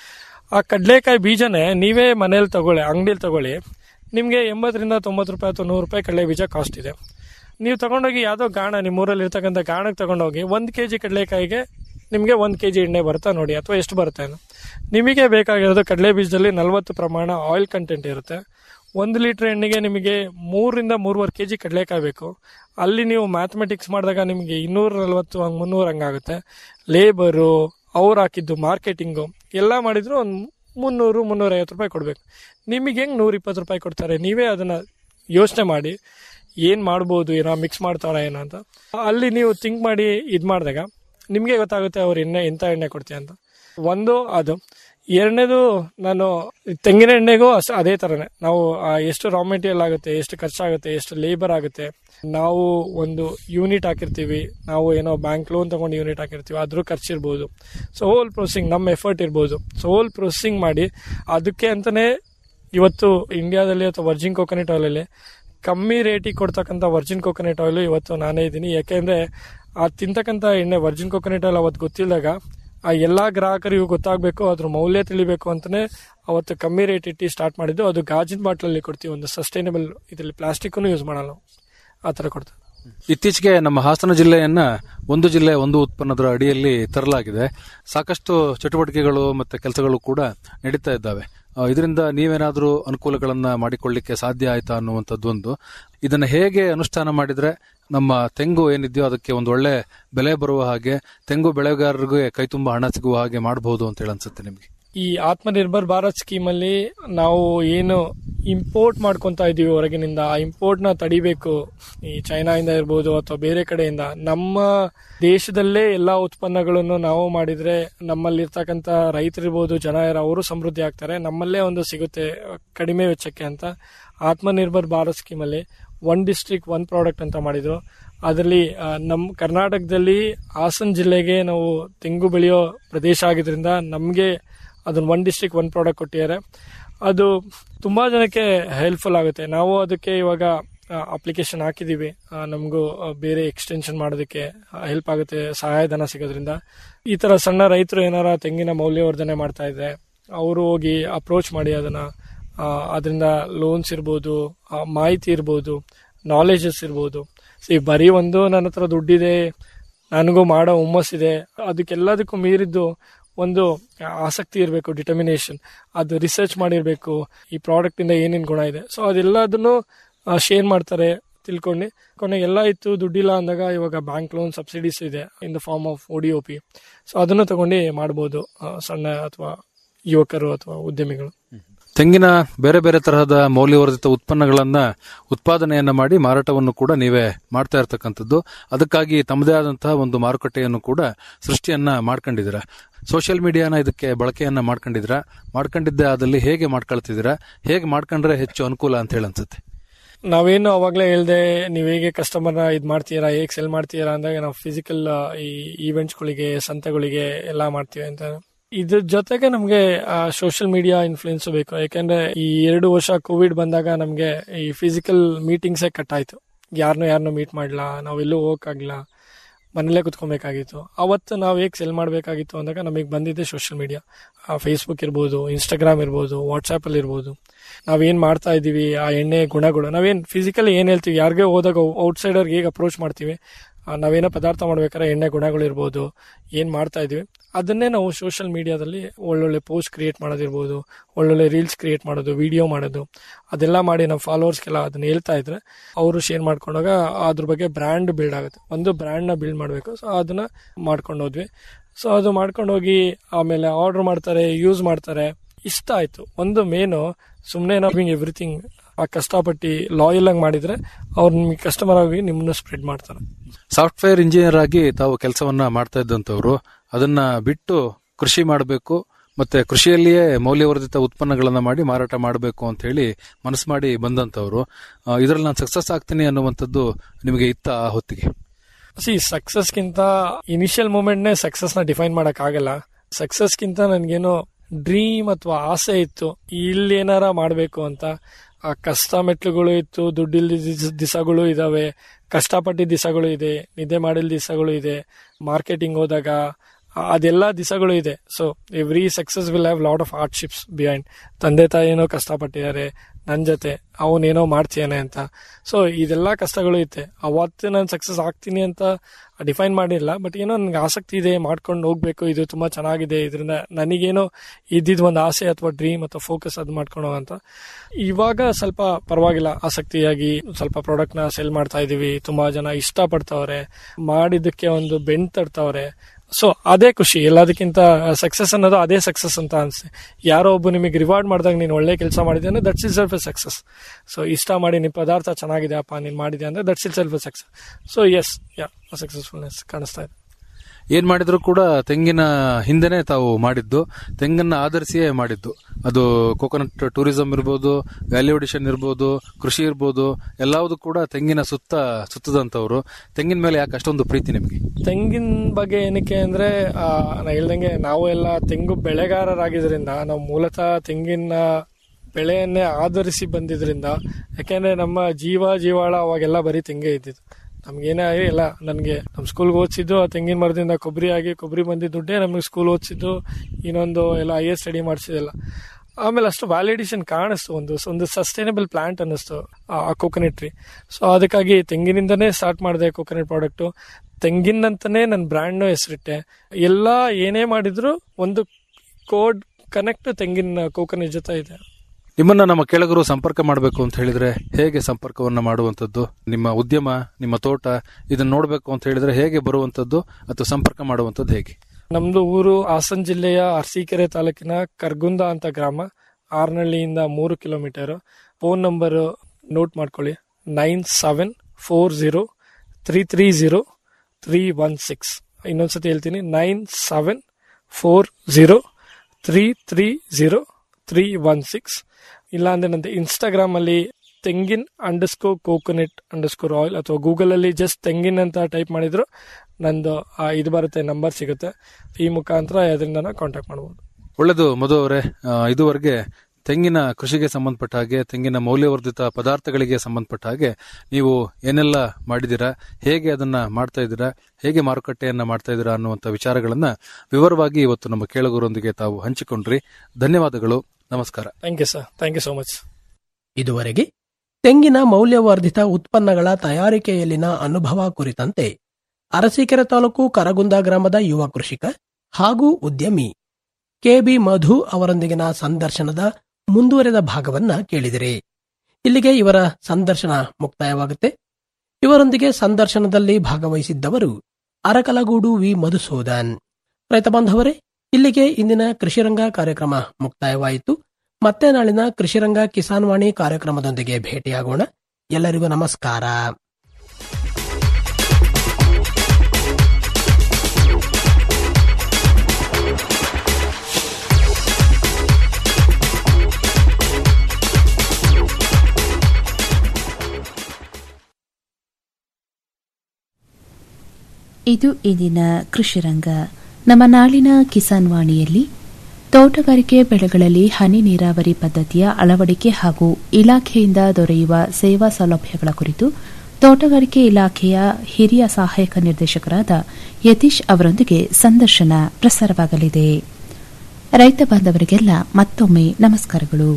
ಆ ಕಡಲೆಕಾಯಿ ಬೀಜನೇ ನೀವೇ ಮನೇಲಿ ತಗೊಳ್ಳಿ ಅಂಗಡಿಲಿ ತಗೊಳ್ಳಿ ನಿಮಗೆ ಎಂಬತ್ತರಿಂದ ತೊಂಬತ್ತು ರೂಪಾಯಿ ಅಥವಾ ನೂರು ರೂಪಾಯಿ ಕಡಲೆ ಬೀಜ ಕಾಸ್ಟ್ ಇದೆ ನೀವು ತಗೊಂಡೋಗಿ ಯಾವುದೋ ಗಾಣ ನಿಮ್ಮ ಊರಲ್ಲಿ ಇರ್ತಕ್ಕಂಥ ಗಾಣಕ್ಕೆ ತಗೊಂಡೋಗಿ ಒಂದು ಕೆ ಜಿ ಕಡಲೆಕಾಯಿಗೆ ನಿಮಗೆ ಒಂದು ಕೆ ಜಿ ಎಣ್ಣೆ ಬರುತ್ತಾ ನೋಡಿ ಅಥವಾ ಎಷ್ಟು ಬರುತ್ತೆ ಅನ್ನೋ ನಿಮಗೆ ಬೇಕಾಗಿರೋದು ಕಡಲೆ ಬೀಜದಲ್ಲಿ ನಲವತ್ತು ಪ್ರಮಾಣ ಆಯಿಲ್ ಕಂಟೆಂಟ್ ಇರುತ್ತೆ ಒಂದು ಲೀಟರ್ ಎಣ್ಣೆಗೆ ನಿಮಗೆ ಮೂರರಿಂದ ಮೂರುವರೆ ಕೆ ಜಿ ಕಡಲೆಕಾಯಿ ಬೇಕು ಅಲ್ಲಿ ನೀವು ಮ್ಯಾಥಮೆಟಿಕ್ಸ್ ಮಾಡಿದಾಗ ನಿಮಗೆ ಇನ್ನೂರ ನಲ್ವತ್ತು ಹಂಗೆ ಮುನ್ನೂರು ಹಂಗಾಗುತ್ತೆ ಲೇಬರು ಅವ್ರು ಹಾಕಿದ್ದು ಮಾರ್ಕೆಟಿಂಗು ಎಲ್ಲ ಮಾಡಿದ್ರು ಒಂದು ಮುನ್ನೂರು ಮುನ್ನೂರೈವತ್ತು ರೂಪಾಯಿ ಕೊಡಬೇಕು ನಿಮಗೆ ಹೆಂಗೆ ನೂರ ಇಪ್ಪತ್ತು ರೂಪಾಯಿ ಕೊಡ್ತಾರೆ ನೀವೇ ಅದನ್ನು ಯೋಚನೆ ಮಾಡಿ ಏನು ಮಾಡ್ಬೋದು ಏನೋ ಮಿಕ್ಸ್ ಮಾಡ್ತಾರ ಏನೋ ಅಂತ ಅಲ್ಲಿ ನೀವು ಥಿಂಕ್ ಮಾಡಿ ಇದು ಮಾಡಿದಾಗ ನಿಮಗೆ ಗೊತ್ತಾಗುತ್ತೆ ಅವ್ರು ಎಣ್ಣೆ ಎಂಥ ಎಣ್ಣೆ ಕೊಡ್ತೀಯ ಅಂತ ಒಂದು ಅದು ಎರಡನೇದು ನಾನು ತೆಂಗಿನ ಎಣ್ಣೆಗೂ ಅಷ್ಟು ಅದೇ ಥರನೇ ನಾವು ಆ, ಎಷ್ಟು ರಾ ಮೆಟೀರಿಯಲ್ ಆಗುತ್ತೆ ಎಷ್ಟು ಖರ್ಚಾಗುತ್ತೆ ಎಷ್ಟು ಲೇಬರ್ ಆಗುತ್ತೆ ನಾವು ಒಂದು ಯೂನಿಟ್ ಹಾಕಿರ್ತೀವಿ ನಾವು ಏನೋ ಬ್ಯಾಂಕ್ ಲೋನ್ ತಗೊಂಡು ಯೂನಿಟ್ ಹಾಕಿರ್ತೀವಿ ಅದ್ರ ಖರ್ಚಿರ್ಬೋದು ಸೊ ಹೋಲ್ ಪ್ರೊಸೆಸಿಂಗ್ ನಮ್ಮ ಎಫರ್ಟ್ ಇರ್ಬೋದು ಸೊ ಹೋಲ್ ಪ್ರೊಸೆಸಿಂಗ್ ಮಾಡಿ ಅದಕ್ಕೆ ಅಂತಲೇ ಇವತ್ತು ಇಂಡಿಯಾದಲ್ಲಿ ಅಥವಾ ವರ್ಜಿನ್ ಕೋಕೋನಟ್ ಆಯಿಲಲ್ಲಿ ಕಮ್ಮಿ ರೇಟಿಗೆ ಕೊಡ್ತಕ್ಕಂಥ ವರ್ಜಿನ್ ಕೋಕೋನಟ್ ಆಯಿಲ್ ಇವತ್ತು ನಾನೇ ಇದ್ದೀನಿ ಯಾಕೆಂದ್ರೆ ಆ ತಿಂತಕ್ಕಂಥ ಎಣ್ಣೆ ವರ್ಜಿನ್ ಕೋಕೋನಟ್ ಆಯಿಲ್ ಅವತ್ತು ಗೊತ್ತಿಲ್ಲದಾಗ ಆ ಎಲ್ಲಾ ಗ್ರಾಹಕರಿಗೂ ಗೊತ್ತಾಗಬೇಕು ಅದ್ರ ಮೌಲ್ಯ ತಿಳಿಬೇಕು ಅಂತಾನೆ ಅವತ್ತು ಕಮ್ಮಿ ರೇಟ್ ಇಟ್ಟು ಸ್ಟಾರ್ಟ್ ಮಾಡಿದ್ದು ಅದು ಗಾಜಿನ ಬಾಟ್ಲಲ್ಲಿ ಕೊಡ್ತೀವಿ ಒಂದು ಸಸ್ಟೈನಬಲ್ ಇದರಲ್ಲಿ ಪ್ಲಾಸ್ಟಿಕ್ ಯೂಸ್ ಮಾಡಲ್ಲ ನಾವು. ಆ ಥರ ಕೊಡ್ತೀವಿ ಇತ್ತೀಚೆಗೆ ನಮ್ಮ ಹಾಸನ ಜಿಲ್ಲೆಯನ್ನ ಒಂದು ಜಿಲ್ಲೆ ಒಂದು ಉತ್ಪನ್ನದ ಅಡಿಯಲ್ಲಿ ತರಲಾಗಿದೆ ಸಾಕಷ್ಟು ಚಟುವಟಿಕೆಗಳು ಮತ್ತೆ ಕೆಲಸಗಳು ಕೂಡ ನಡೀತಾ ಇದ್ದಾವೆ ಆ, ಇದರಿಂದ ನೀವೇನಾದ್ರೂ ಅನುಕೂಲಗಳನ್ನ ಮಾಡಿಕೊಳ್ಳಿಕ್ಕೆ ಸಾಧ್ಯ ಆಯ್ತಾ ಅನ್ನುವಂಥದ್ದು ಒಂದು ಇದನ್ನ ಹೇಗೆ ಅನುಷ್ಠಾನ ಮಾಡಿದ್ರೆ ನಮ್ಮ ತೆಂಗು ಏನಿದೆಯೋ ಅದಕ್ಕೆ ಒಂದು ಒಳ್ಳೆ ಬೆಲೆ ಬರುವ ಹಾಗೆ ತೆಂಗು ಬೆಳೆಗಾರರಿಗೆ ಕೈ ತುಂಬ ಹಣ ಸಿಗುವ ಹಾಗೆ ಮಾಡಬಹುದು ಅಂತ ಹೇಳಿ ಅನ್ಸುತ್ತೆ ನಿಮಗೆ ಈ ಆತ್ಮನಿರ್ಭರ್ ಭಾರತ್ ಸ್ಕೀಮ್ ಅಲ್ಲಿ ನಾವು ಏನು ಇಂಪೋರ್ಟ್ ಮಾಡ್ಕೊಂತ ಇದೀವಿ ಹೊರಗಿನಿಂದ ಆ ಇಂಪೋರ್ಟ್ ನ ತಡಿಬೇಕು ಈ ಚೈನಾದಿಂದ ಇರ್ಬೋದು ಅಥವಾ ಬೇರೆ ಕಡೆಯಿಂದ ನಮ್ಮ ದೇಶದಲ್ಲೇ ಎಲ್ಲಾ ಉತ್ಪನ್ನಗಳನ್ನು ನಾವು ಮಾಡಿದ್ರೆ ನಮ್ಮಲ್ಲಿರ್ತಕ್ಕಂಥ ರೈತರಿರ್ಬೋದು ಜನ ಯಾರು ಅವರು ಸಮೃದ್ಧಿ ಆಗ್ತಾರೆ ನಮ್ಮಲ್ಲೇ ಒಂದು ಸಿಗುತ್ತೆ ಕಡಿಮೆ ವೆಚ್ಚಕ್ಕೆ ಅಂತ ಆತ್ಮನಿರ್ಭರ್ ಭಾರತ್ ಸ್ಕೀಮ್ ಅಲ್ಲಿ ಒನ್ ಡಿಸ್ಟ್ರಿಕ್ಟ್ ಒನ್ ಪ್ರಾಡಕ್ಟ್ ಅಂತ ಮಾಡಿದ್ರು ಅದರಲ್ಲಿ ನಮ್ಮ ಕರ್ನಾಟಕದಲ್ಲಿ ಹಾಸನ ಜಿಲ್ಲೆಗೆ ನಾವು ತೆಂಗು ಬೆಳೆಯೋ ಪ್ರದೇಶ ಆಗಿದ್ರಿಂದ ನಮಗೆ ಅದನ್ನ ಒನ್ ಡಿಸ್ಟ್ರಿಕ್ಟ್ ಒನ್ ಪ್ರಾಡಕ್ಟ್ ಕೊಟ್ಟಿದ್ದಾರೆ ಅದು ತುಂಬಾ ಜನಕ್ಕೆ ಹೆಲ್ಪ್ಫುಲ್ ಆಗುತ್ತೆ ನಾವು ಅದಕ್ಕೆ ಇವಾಗ ಅಪ್ಲಿಕೇಶನ್ ಹಾಕಿದೀವಿ ಆ, ನಮಗೂ ಆ, ಬೇರೆ ಎಕ್ಸ್ಟೆನ್ಷನ್ ಮಾಡೋದಕ್ಕೆ ಹೆಲ್ಪ್ ಆಗುತ್ತೆ ಸಹಾಯಧನ ಸಿಗೋದ್ರಿಂದ ಈ ತರ ಸಣ್ಣ ರೈತರು ಏನಾರ ತೆಂಗಿನ ಮೌಲ್ಯವರ್ಧನೆ ಮಾಡ್ತಾ ಇದ್ರೆ ಅವರು ಹೋಗಿ ಅಪ್ರೋಚ್ ಮಾಡಿ ಅದನ್ನ ಆ, ಅದರಿಂದ ಲೋನ್ಸ್ ಇರ್ಬೋದು ಆ, ಮಾಹಿತಿ ಇರ್ಬೋದು ನಾಲೆಜಸ್ ಇರ್ಬೋದು ಸಿ ಬರೀ ಒಂದು ನನ್ನ ಹತ್ರ ದುಡ್ಡಿದೆ ನನಗೂ ಮಾಡೋ ಹುಮ್ಮಸ್ಸಿದೆ ಅದಕ್ಕೆಲ್ಲದಕ್ಕೂ ಮೀರಿದ್ದು ಒಂದು ಆಸಕ್ತಿ ಇರಬೇಕು ಡಿಟರ್ಮಿನೇಷನ್ ಅದು ರಿಸರ್ಚ್ ಮಾಡಿರಬೇಕು ಈ ಪ್ರಾಡಕ್ಟ್ ಇಂದ ಏನೇನು ಗುಣ ಇದೆ ಸೊ ಅದೆಲ್ಲದನ್ನು ಶೇರ್ ಮಾಡ್ತಾರೆ ತಿಳ್ಕೊಂಡು ಕೊನೆಗೆ ಎಲ್ಲ ಇತ್ತು ದುಡ್ಡಿಲ್ಲ ಅಂದಾಗ ಇವಾಗ ಬ್ಯಾಂಕ್ ಲೋನ್ ಸಬ್ಸಿಡೀಸ್ ಇದೆ in the form of O D O P so ಅದನ್ನು ತಗೊಂಡು ಮಾಡ್ಬೋದು ಆ, ಸಣ್ಣ ಅಥವಾ ಯುವಕರು ಅಥವಾ ಉದ್ಯಮಿಗಳು ತೆಂಗಿನ ಬೇರೆ ಬೇರೆ ತರಹದ ಮೌಲ್ಯವರ್ಧಿತ ಉತ್ಪನ್ನಗಳನ್ನ ಉತ್ಪಾದನೆಯನ್ನ ಮಾಡಿ ಮಾರಾಟವನ್ನು ಕೂಡ ನೀವೇ ಮಾಡ್ತಾ ಇರತಕ್ಕಂಥದ್ದು ಅದಕ್ಕಾಗಿ ತಮ್ಮದೇ ಆದಂತಹ ಒಂದು ಮಾರುಕಟ್ಟೆಯನ್ನು ಕೂಡ ಸೃಷ್ಟಿಯನ್ನ ಮಾಡ್ಕೊಂಡಿದ್ದೀರಾ ಸೋಷಿಯಲ್ ಮೀಡಿಯಾನ ಇದಕ್ಕೆ ಬಳಕೆಯನ್ನ ಮಾಡ್ಕೊಂಡಿದ್ದೀರಾ ಮಾಡ್ಕೊಂಡಿದ್ದೆ ಆದಲ್ಲಿ ಹೇಗೆ ಮಾಡ್ಕೊಳ್ತಿದ್ದೀರಾ ಹೇಗೆ ಮಾಡ್ಕೊಂಡ್ರೆ ಹೆಚ್ಚು ಅನುಕೂಲ ಅಂತ ಹೇಳಿ ಅನ್ಸುತ್ತೆ ನಾವೇನು ಅವಾಗಲೇ ಹೇಳ್ದೆ ನೀವು ಹೇಗೆ ಕಸ್ಟಮರ್ನ ಇದು ಮಾಡ್ತೀರಾ ಹೇಗೆ ಸೆಲ್ ಮಾಡ್ತೀರಾ ಅಂದಾಗ ನಾವು ಫಿಸಿಕಲ್ ಈ ಈವೆಂಟ್ಸ್ಗಳಿಗೆ ಸಂತೆಗಳಿಗೆ ಎಲ್ಲ ಮಾಡ್ತೀವಿ ಅಂತ ಇದ್ರ ಜೊತೆಗೆ ನಮಗೆ ಸೋಷಿಯಲ್ ಮೀಡಿಯಾ ಇನ್ಫ್ಲೂಯೆನ್ಸ್ ಬೇಕು ಯಾಕಂದ್ರೆ ಈ ಎರಡು ವರ್ಷ ಕೋವಿಡ್ ಬಂದಾಗ ನಮಗೆ ಈ ಫಿಸಿಕಲ್ ಮೀಟಿಂಗ್ಸೇ ಕಟ್ ಆಯ್ತು ಯಾರನ್ನೂ ಯಾರನ್ನೂ ಮೀಟ್ ಮಾಡಲ್ಲ ನಾವೆಲ್ಲೂ ಹೋಗಕ್ಕಾಗಿಲ್ಲ ಮನೇಲೇ ಕುತ್ಕೊಬೇಕಾಗಿತ್ತು ಅವತ್ತು ನಾವು ಹೇಗೆ ಸೆಲ್ ಮಾಡಬೇಕಾಗಿತ್ತು ಅಂದಾಗ ನಮಗೆ ಬಂದಿದ್ದೆ ಸೋಷಿಯಲ್ ಮೀಡಿಯಾ ಫೇಸ್ಬುಕ್ ಇರ್ಬೋದು ಇನ್ಸ್ಟಾಗ್ರಾಮ್ ಇರ್ಬೋದು ವಾಟ್ಸಾಪಲ್ಲಿ ಇರ್ಬೋದು ನಾವೇನು ಮಾಡ್ತಾ ಇದ್ದೀವಿ ಆ ಎಣ್ಣೆ ಗುಣಗಳು ನಾವೇನು ಫಿಸಿಕಲಿ ಏನು ಹೇಳ್ತೀವಿ ಯಾರಿಗೆ ಹೋದಾಗ ಔಟ್ಸೈಡರ್ಗೆ ಹೇಗೆ ಅಪ್ರೋಚ್ ಮಾಡ್ತೀವಿ ಆ, ನಾವೇನೋ ಪದಾರ್ಥ ಮಾಡ್ಬೇಕಾದ್ರೆ ಎಣ್ಣೆ ಗುಣಗಳು ಇರ್ಬೋದು ಏನು ಮಾಡ್ತಾ ಇದೀವಿ ಅದನ್ನೇ ನಾವು ಸೋಷಿಯಲ್ ಮೀಡಿಯಾದಲ್ಲಿ ಒಳ್ಳೊಳ್ಳೆ ಪೋಸ್ಟ್ ಕ್ರಿಯೇಟ್ ಮಾಡೋದಿರ್ಬೋದು ಒಳ್ಳೊಳ್ಳೆ ರೀಲ್ಸ್ ಕ್ರಿಯೇಟ್ ಮಾಡೋದು ವಿಡಿಯೋ ಮಾಡೋದು ಅದೆಲ್ಲ ಮಾಡಿ ನಮ್ಮ ಫಾಲೋವರ್ಸ್ಗೆಲ್ಲ ಅದನ್ನ ಹೇಳ್ತಾ ಇದ್ರೆ ಅವರು ಶೇರ್ ಮಾಡ್ಕೊಂಡಾಗ ಅದ್ರ ಬಗ್ಗೆ ಬ್ರ್ಯಾಂಡ್ ಬಿಲ್ಡ್ ಆಗುತ್ತೆ ಒಂದು ಬ್ರ್ಯಾಂಡ್ನ ಬಿಲ್ಡ್ ಮಾಡಬೇಕು ಸೊ ಅದನ್ನ ಮಾಡ್ಕೊಂಡು ಹೋದ್ವಿ ಸೊ ಅದು ಮಾಡ್ಕೊಂಡು ಹೋಗಿ ಆಮೇಲೆ ಆರ್ಡರ್ ಮಾಡ್ತಾರೆ ಯೂಸ್ ಮಾಡ್ತಾರೆ ಇಷ್ಟ ಆಯ್ತು ಒಂದು ಮೇನು ಸುಮ್ಮನೆ ನಾವು ಎವ್ರಿಥಿಂಗ್ ಆ ಕಷ್ಟಪಟ್ಟು ಲಾಯಲ್ ಆಗಿ ಮಾಡಿದ್ರೆ ಅವ್ರು ನಿಮಗೆ ಕಸ್ಟಮರ್ ಆಗಿ ನಿಮ್ಮನ್ನ ಸ್ಪ್ರೆಡ್ ಮಾಡ್ತಾರೆ ಸಾಫ್ಟ್ವೇರ್ ಇಂಜಿನಿಯರ್ ಆಗಿ ತಾವು ಕೆಲಸವನ್ನ ಮಾಡ್ತಾ ಇದ್ದಂತವ್ರು ಅದನ್ನ ಬಿಟ್ಟು ಕೃಷಿ ಮಾಡಬೇಕು ಮತ್ತೆ ಕೃಷಿಯಲ್ಲಿಯೇ ಮೌಲ್ಯವರ್ಧಿತ ಉತ್ಪನ್ನಗಳನ್ನ ಮಾಡಿ ಮಾರಾಟ ಮಾಡಬೇಕು ಅಂತ ಹೇಳಿ ಮನಸ್ಸು ಮಾಡಿ ಬಂದಂತವ್ರು ಇದರಲ್ಲಿ ನಾನು ಸಕ್ಸಸ್ ಆಗ್ತೀನಿ ಅನ್ನುವಂಥದ್ದು ನಿಮಗೆ ಇತ್ತ ಆ ಹೊತ್ತಿಗೆ ಸಿ ಸಕ್ಸಸ್ಗಿಂತ ಇನಿಷಿಯಲ್ ಮೂಮೆಂಟ್ನೇ ಸಕ್ಸಸ್ನ ಡಿಫೈನ್ ಮಾಡಕ್ ಆಗಲ್ಲ ಸಕ್ಸಸ್ಗಿಂತ ನನ್ಗೇನೋ ಡ್ರೀಮ್ ಅಥವಾ ಆಸೆ ಇತ್ತು ಇಲ್ಲಿ ಏನಾರ ಮಾಡಬೇಕು ಅಂತ ಆ ಕಷ್ಟ ಮೆಟ್ಲುಗಳು ಇತ್ತು ದುಡ್ಡಿಲ್ದ ದಿಸಗಳು ಇದಾವೆ ಕಷ್ಟಪಟ್ಟಿದ್ದ ದಿಸಗಳು ಇದೆ ನಿದ್ದೆ ಮಾಡಿದ ದಿಸಗಳು ಇದೆ ಮಾರ್ಕೆಟಿಂಗ್ ಹೋದಾಗ ಆ- ಅದೆಲ್ಲ ದಿಸಗಳು ಇದೆ so every success will have lot of hardships behind ತಂದೆ ತಾಯಿ ಏನೋ ಕಷ್ಟಪಟ್ಟಿದ್ದಾರೆ ನನ್ನ ಜೊತೆ ಅವನೇನೋ ಮಾಡ್ತೀಯಾನೆ ಅಂತ ಸೊ ಇದೆಲ್ಲ ಕಷ್ಟಗಳು ಐತೆ ಅವತ್ತು ನಾನು ಸಕ್ಸಸ್ ಆಗ್ತೀನಿ ಅಂತ ಡಿಫೈನ್ ಮಾಡಿಲ್ಲ ಬಟ್ ಏನೋ ನನಗೆ ಆಸಕ್ತಿ ಇದೆ ಮಾಡ್ಕೊಂಡು ಹೋಗ್ಬೇಕು ಇದು ತುಂಬಾ ಚೆನ್ನಾಗಿದೆ ಇದರಿಂದ ನನಗೇನೋ ಇದ್ದಿದ್ ಒಂದು ಆಸೆ ಅಥವಾ ಡ್ರೀಮ್ ಅಥವಾ ಫೋಕಸ್ ಅದು ಮಾಡ್ಕೊಂಡು ಹೋಗಂತ ಇವಾಗ ಸ್ವಲ್ಪ ಪರವಾಗಿಲ್ಲ ಆಸಕ್ತಿಯಾಗಿ ಸ್ವಲ್ಪ ಪ್ರಾಡಕ್ಟ್ ನ ಸೆಲ್ ಮಾಡ್ತಾ ಇದೀವಿ ತುಂಬಾ ಜನ ಇಷ್ಟಪಡ್ತಾವ್ರೆ ಮಾಡಿದ್ದಕ್ಕೆ ಒಂದು ಬೆಂಡ್ ತಡ್ತಾವ್ರೆ ಸೊ ಅದೇ ಖುಷಿ ಎಲ್ಲದಕ್ಕಿಂತ ಸಕ್ಸಸ್ ಅನ್ನೋದು ಅದೇ ಸಕ್ಸಸ್ ಅಂತ ಅನ್ಸುತ್ತೆ ಯಾರೋ ಒಬ್ಬ ನಿಮಗೆ ರಿವಾರ್ಡ್ ಮಾಡಿದಾಗ ನೀನು ಒಳ್ಳೆ ಕೆಲಸ ಮಾಡಿದೆ ಅಂದ್ರೆ that's itself a success so ಇಷ್ಟ ಮಾಡಿ ನಿಮ್ಮ ಪದಾರ್ಥ ಚೆನ್ನಾಗಿದೆ ಅಪ್ಪ ನೀನು ಮಾಡಿದೆ ಅಂದ್ರೆ that's itself a success so ಎಸ್ ಯಾ ಸಕ್ಸಸ್ಫುಲ್ನೆಸ್ ಕಾಣಿಸ್ತಾ ಇದೆ ಏನ್ ಮಾಡಿದ್ರು ಕೂಡ ತೆಂಗಿನ ಹಿಂದೆನೆ ತಾವು ಮಾಡಿದ್ದು ತೆಂಗನ್ನ ಆಧರಿಸಿಯೇ ಮಾಡಿದ್ದು ಅದು ಕೋಕೋನಟ್ ಟೂರಿಸಂ ಇರ್ಬೋದು ವ್ಯಾಲ್ಯೂಡಿಷನ್ ಇರ್ಬೋದು ಕೃಷಿ ಇರ್ಬೋದು ಎಲ್ಲವುದು ಕೂಡ ತೆಂಗಿನ ಸುತ್ತ ಸುತ್ತದಂತವ್ರು ತೆಂಗಿನ ಮೇಲೆ ಯಾಕೆ ಅಷ್ಟೊಂದು ಪ್ರೀತಿ ನಿಮಗೆ ತೆಂಗಿನ ಬಗ್ಗೆ ಏನಕ್ಕೆ ಅಂದ್ರೆ ಆ, ನಾ ಹೇಳ್ದಂಗೆ ನಾವು ಎಲ್ಲ ತೆಂಗು ಬೆಳೆಗಾರರಾಗಿದ್ರಿಂದ ನಾವು ಮೂಲತಃ ತೆಂಗಿನ ಬೆಳೆಯನ್ನೇ ಆಧರಿಸಿ ಬಂದಿದ್ರಿಂದ ಯಾಕೆಂದ್ರೆ ನಮ್ಮ ಜೀವ ಜೀವಾಳ ಅವಾಗೆಲ್ಲ ಬರೀ ತೆಂಗೆ ಇದ್ದಿದ್ದು ನಮ್ಗೇನೇ ಇಲ್ಲ ನನಗೆ ನಮ್ಮ ಸ್ಕೂಲ್ಗೆ ಓದಿಸಿದ್ದು ಆ ತೆಂಗಿನ ಮರದಿಂದ ಕೊಬ್ಬರಿ ಆಗಿ ಕೊಬ್ಬರಿ ಬಂದಿದ್ದ ದುಡ್ಡೇ ನಮಗೆ ಸ್ಕೂಲ್ ಓದಿಸಿದ್ದು ಇನ್ನೊಂದು ಎಲ್ಲ ಐ ಎಸ್ ಸ್ಟಡಿ ಮಾಡಿಸಿದೆಲ್ಲ ಆಮೇಲೆ ಅಷ್ಟು ವ್ಯಾಲಿಡೇಷನ್ ಕಾಣಿಸ್ತು ಒಂದು ಒಂದು ಸಸ್ಟೈನಬಲ್ ಪ್ಲಾಂಟ್ ಅನ್ನಿಸ್ತು ಆ ಕೋಕೋನಟ್ ಟ್ರೀ ಸೊ ಅದಕ್ಕಾಗಿ ತೆಂಗಿನಿಂದನೇ ಸ್ಟಾರ್ಟ್ ಮಾಡಿದೆ ಕೋಕೋನಟ್ ಪ್ರಾಡಕ್ಟು ತೆಂಗಿನಂತಾನೆ ನನ್ನ ಬ್ರ್ಯಾಂಡ್ನು ಹೆಸರಿಟ್ಟೆ ಎಲ್ಲ ಏನೇ ಮಾಡಿದ್ರು ಒಂದು ಕೋಡ್ ಕನೆಕ್ಟ್ ತೆಂಗಿನ ಕೋಕೋನಟ್ ಜೊತೆ ಇದೆ ನಿಮ್ಮನ್ನ ನಮ್ಮ ಕೆಳಗರು ಸಂಪರ್ಕ ಮಾಡಬೇಕು ಅಂತ ಹೇಳಿದ್ರೆ ಹೇಗೆ ಸಂಪರ್ಕವನ್ನ ಮಾಡುವಂತದ್ದು ನಿಮ್ಮ ಉದ್ಯಮ ನಿಮ್ಮ ತೋಟ ಇದನ್ನ ನೋಡಬೇಕು ಅಂತ ಹೇಳಿದ್ರೆ ಹೇಗೆ ಬರುವಂತದ್ದು ಅಥವಾ ಸಂಪರ್ಕ ಮಾಡುವಂತದ್ದು ಹೇಗೆ ನಮ್ದು ಊರು ಹಾಸನ್ ಜಿಲ್ಲೆಯ ಅರಸೀಕೆರೆ ತಾಲೂಕಿನ ಕರ್ಗುಂದ ಅಂತ ಗ್ರಾಮ ಆರ್ನಳ್ಳಿಯಿಂದ ಮೂರು ಕಿಲೋಮೀಟರ್ ಫೋನ್ ನಂಬರ್ ನೋಟ್ ಮಾಡ್ಕೊಳ್ಳಿ nine seven four zero three three zero three one six ಇನ್ನೊಂದ್ಸತಿ ಹೇಳ್ತೀನಿ nine seven four zero three three zero three one six ಇಲ್ಲಾಂದ್ರೆ ನಂದು ಇನ್ಸ್ಟಾಗ್ರಾಮ್ ಅಲ್ಲಿ Tengin underscore coconut underscore oil ಅಥವಾ ಗೂಗಲ್ ಅಲ್ಲಿ ಜಸ್ಟ್ ತೆಂಗಿನ್ ಅಂತ type ಮಾಡಿದ್ರು ನಂದು ಆ, ಇದು ಬರುತ್ತೆ ನಂಬರ್ ಸಿಗುತ್ತೆ ಈ ಮುಖಾಂತರ ಅದರಿಂದ ಕಾಂಟ್ಯಾಕ್ಟ್ ಮಾಡ್ಬೋದು ಒಳ್ಳೆದು ಮಧು ಅವರೇ ಆ, ಇದುವರೆಗೆ ತೆಂಗಿನ ಕೃಷಿಗೆ ಸಂಬಂಧಪಟ್ಟ ಹಾಗೆ ತೆಂಗಿನ ಮೌಲ್ಯವರ್ಧಿತ ಪದಾರ್ಥಗಳಿಗೆ ಸಂಬಂಧಪಟ್ಟ ಹಾಗೆ ನೀವು ಏನೆಲ್ಲ ಮಾಡಿದ್ದೀರಾ ಹೇಗೆ ಅದನ್ನ ಮಾಡ್ತಾ ಇದ್ದೀರಾ ಹೇಗೆ ಮಾರುಕಟ್ಟೆಯನ್ನ ಮಾಡ್ತಾ ಇದ್ದೀರಾ ಅನ್ನುವಂಥ ವಿಚಾರಗಳನ್ನ ವಿವರವಾಗಿ ಇವತ್ತು ನಮ್ಮ ಕೇಳುಗರೊಂದಿಗೆ ತಾವು ಹಂಚಿಕೊಂಡ್ರಿ ಧನ್ಯವಾದಗಳು ನಮಸ್ಕಾರ thank you sir thank you so much ಇದುವರೆಗೆ ತೆಂಗಿನ ಮೌಲ್ಯವರ್ಧಿತ ಉತ್ಪನ್ನಗಳ ತಯಾರಿಕೆಯಲ್ಲಿನ ಅನುಭವ ಕುರಿತಂತೆ ಅರಸೀಕೆರೆ ತಾಲೂಕು ಕರಗುಂದ ಗ್ರಾಮದ ಯುವ ಕೃಷಿಕ ಹಾಗೂ ಉದ್ಯಮಿ ಕೆಬಿ ಮಧು ಅವರೊಂದಿಗಿನ ಸಂದರ್ಶನದ ಮುಂದುವರೆದ ಭಾಗವನ್ನ ಕೇಳಿದಿರಿ ಇಲ್ಲಿಗೆ ಇವರ ಸಂದರ್ಶನ ಮುಕ್ತಾಯವಾಗುತ್ತೆ ಇವರೊಂದಿಗೆ ಸಂದರ್ಶನದಲ್ಲಿ ಭಾಗವಹಿಸಿದ್ದವರು ಅರಕಲಗೂಡು ವಿ ಮಧುಸೂದನ್ ರೈತ ಬಾಂಧವರೇ ಇಲ್ಲಿಗೆ ಇಂದಿನ ಕೃಷಿರಂಗ ಕಾರ್ಯಕ್ರಮ ಮುಕ್ತಾಯವಾಯಿತು ಮತ್ತೆ ನಾಳಿನ ಕೃಷಿರಂಗ ಕಿಸಾನ್ ವಾಣಿ ಕಾರ್ಯಕ್ರಮದೊಂದಿಗೆ ಭೇಟಿಯಾಗೋಣ ಎಲ್ಲರಿಗೂ ನಮಸ್ಕಾರ ಇದು ಇಂದಿನ ಕೃಷಿರಂಗ ನಮ್ಮ ನಾಳಿನ ಕಿಸಾನ್ ವಾಣಿಯಲ್ಲಿ ತೋಟಗಾರಿಕೆ ಬೆಳೆಗಳಲ್ಲಿ ಹನಿ ನೀರಾವರಿ ಪದ್ಧತಿಯ ಅಳವಡಿಕೆ ಹಾಗೂ ಇಲಾಖೆಯಿಂದ ದೊರೆಯುವ ಸೇವಾ ಸೌಲಭ್ಯಗಳ ಕುರಿತು ತೋಟಗಾರಿಕೆ ಇಲಾಖೆಯ ಹಿರಿಯ ಸಹಾಯಕ ನಿರ್ದೇಶಕರಾದ ಯತೀಶ್ ಅವರೊಂದಿಗೆ ಸಂದರ್ಶನ ಪ್ರಸಾರವಾಗಲಿದೆ ರೈತ ಬಾಂಧವರಿಗೆಲ್ಲ ಮತ್ತೊಮ್ಮೆ ನಮಸ್ಕಾರಗಳು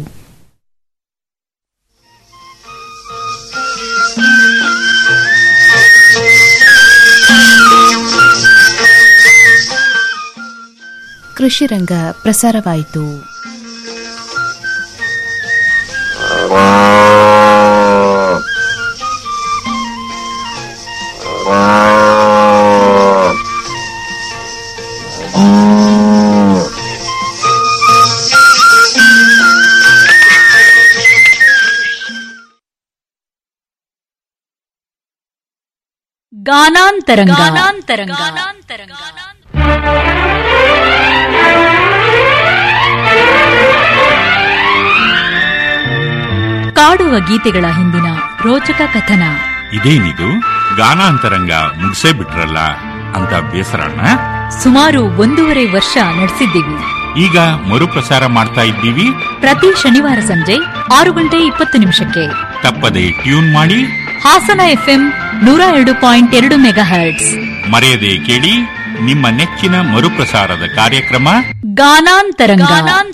ಕೃಷಿರಂಗ ಪ್ರಸಾರವಾಯಿತು ಗಾನಾಂತರಂಗ ಕಾಡುವ ಗೀತೆಗಳ ಹಿಂದಿನ ರೋಚಕ ಕಥನ ಇದೇನಿದು ಗಾನಾಂತರಂಗ ಮುಗಿಸೇ ಬಿಟ್ರಲ್ಲ ಅಂತ ಬೇಸರಣ್ಣ ಸುಮಾರು ಒಂದೂವರೆ ವರ್ಷ ನಡೆಸಿದ್ದೀವಿ ಈಗ ಮರುಪ್ರಸಾರ ಮಾಡ್ತಾ ಇದ್ದೀವಿ ಪ್ರತಿ ಶನಿವಾರ ಸಂಜೆ ಆರು ಗಂಟೆ ಇಪ್ಪತ್ತು ನಿಮಿಷಕ್ಕೆ ತಪ್ಪದೆ ಟ್ಯೂನ್ ಮಾಡಿ ಹಾಸನ ಎಫ್ಎಂ ನೂರ ಎರಡು ಪಾಯಿಂಟ್ ಎರಡು ಮೆಗಾ ಹರ್ಟ್ಸ್ ಮರೆಯದೆ ಕೇಳಿ ನಿಮ್ಮ ನೆಚ್ಚಿನ ಮರುಪ್ರಸಾರದ ಕಾರ್ಯಕ್ರಮ ಗಾನಾಂತರಂಗ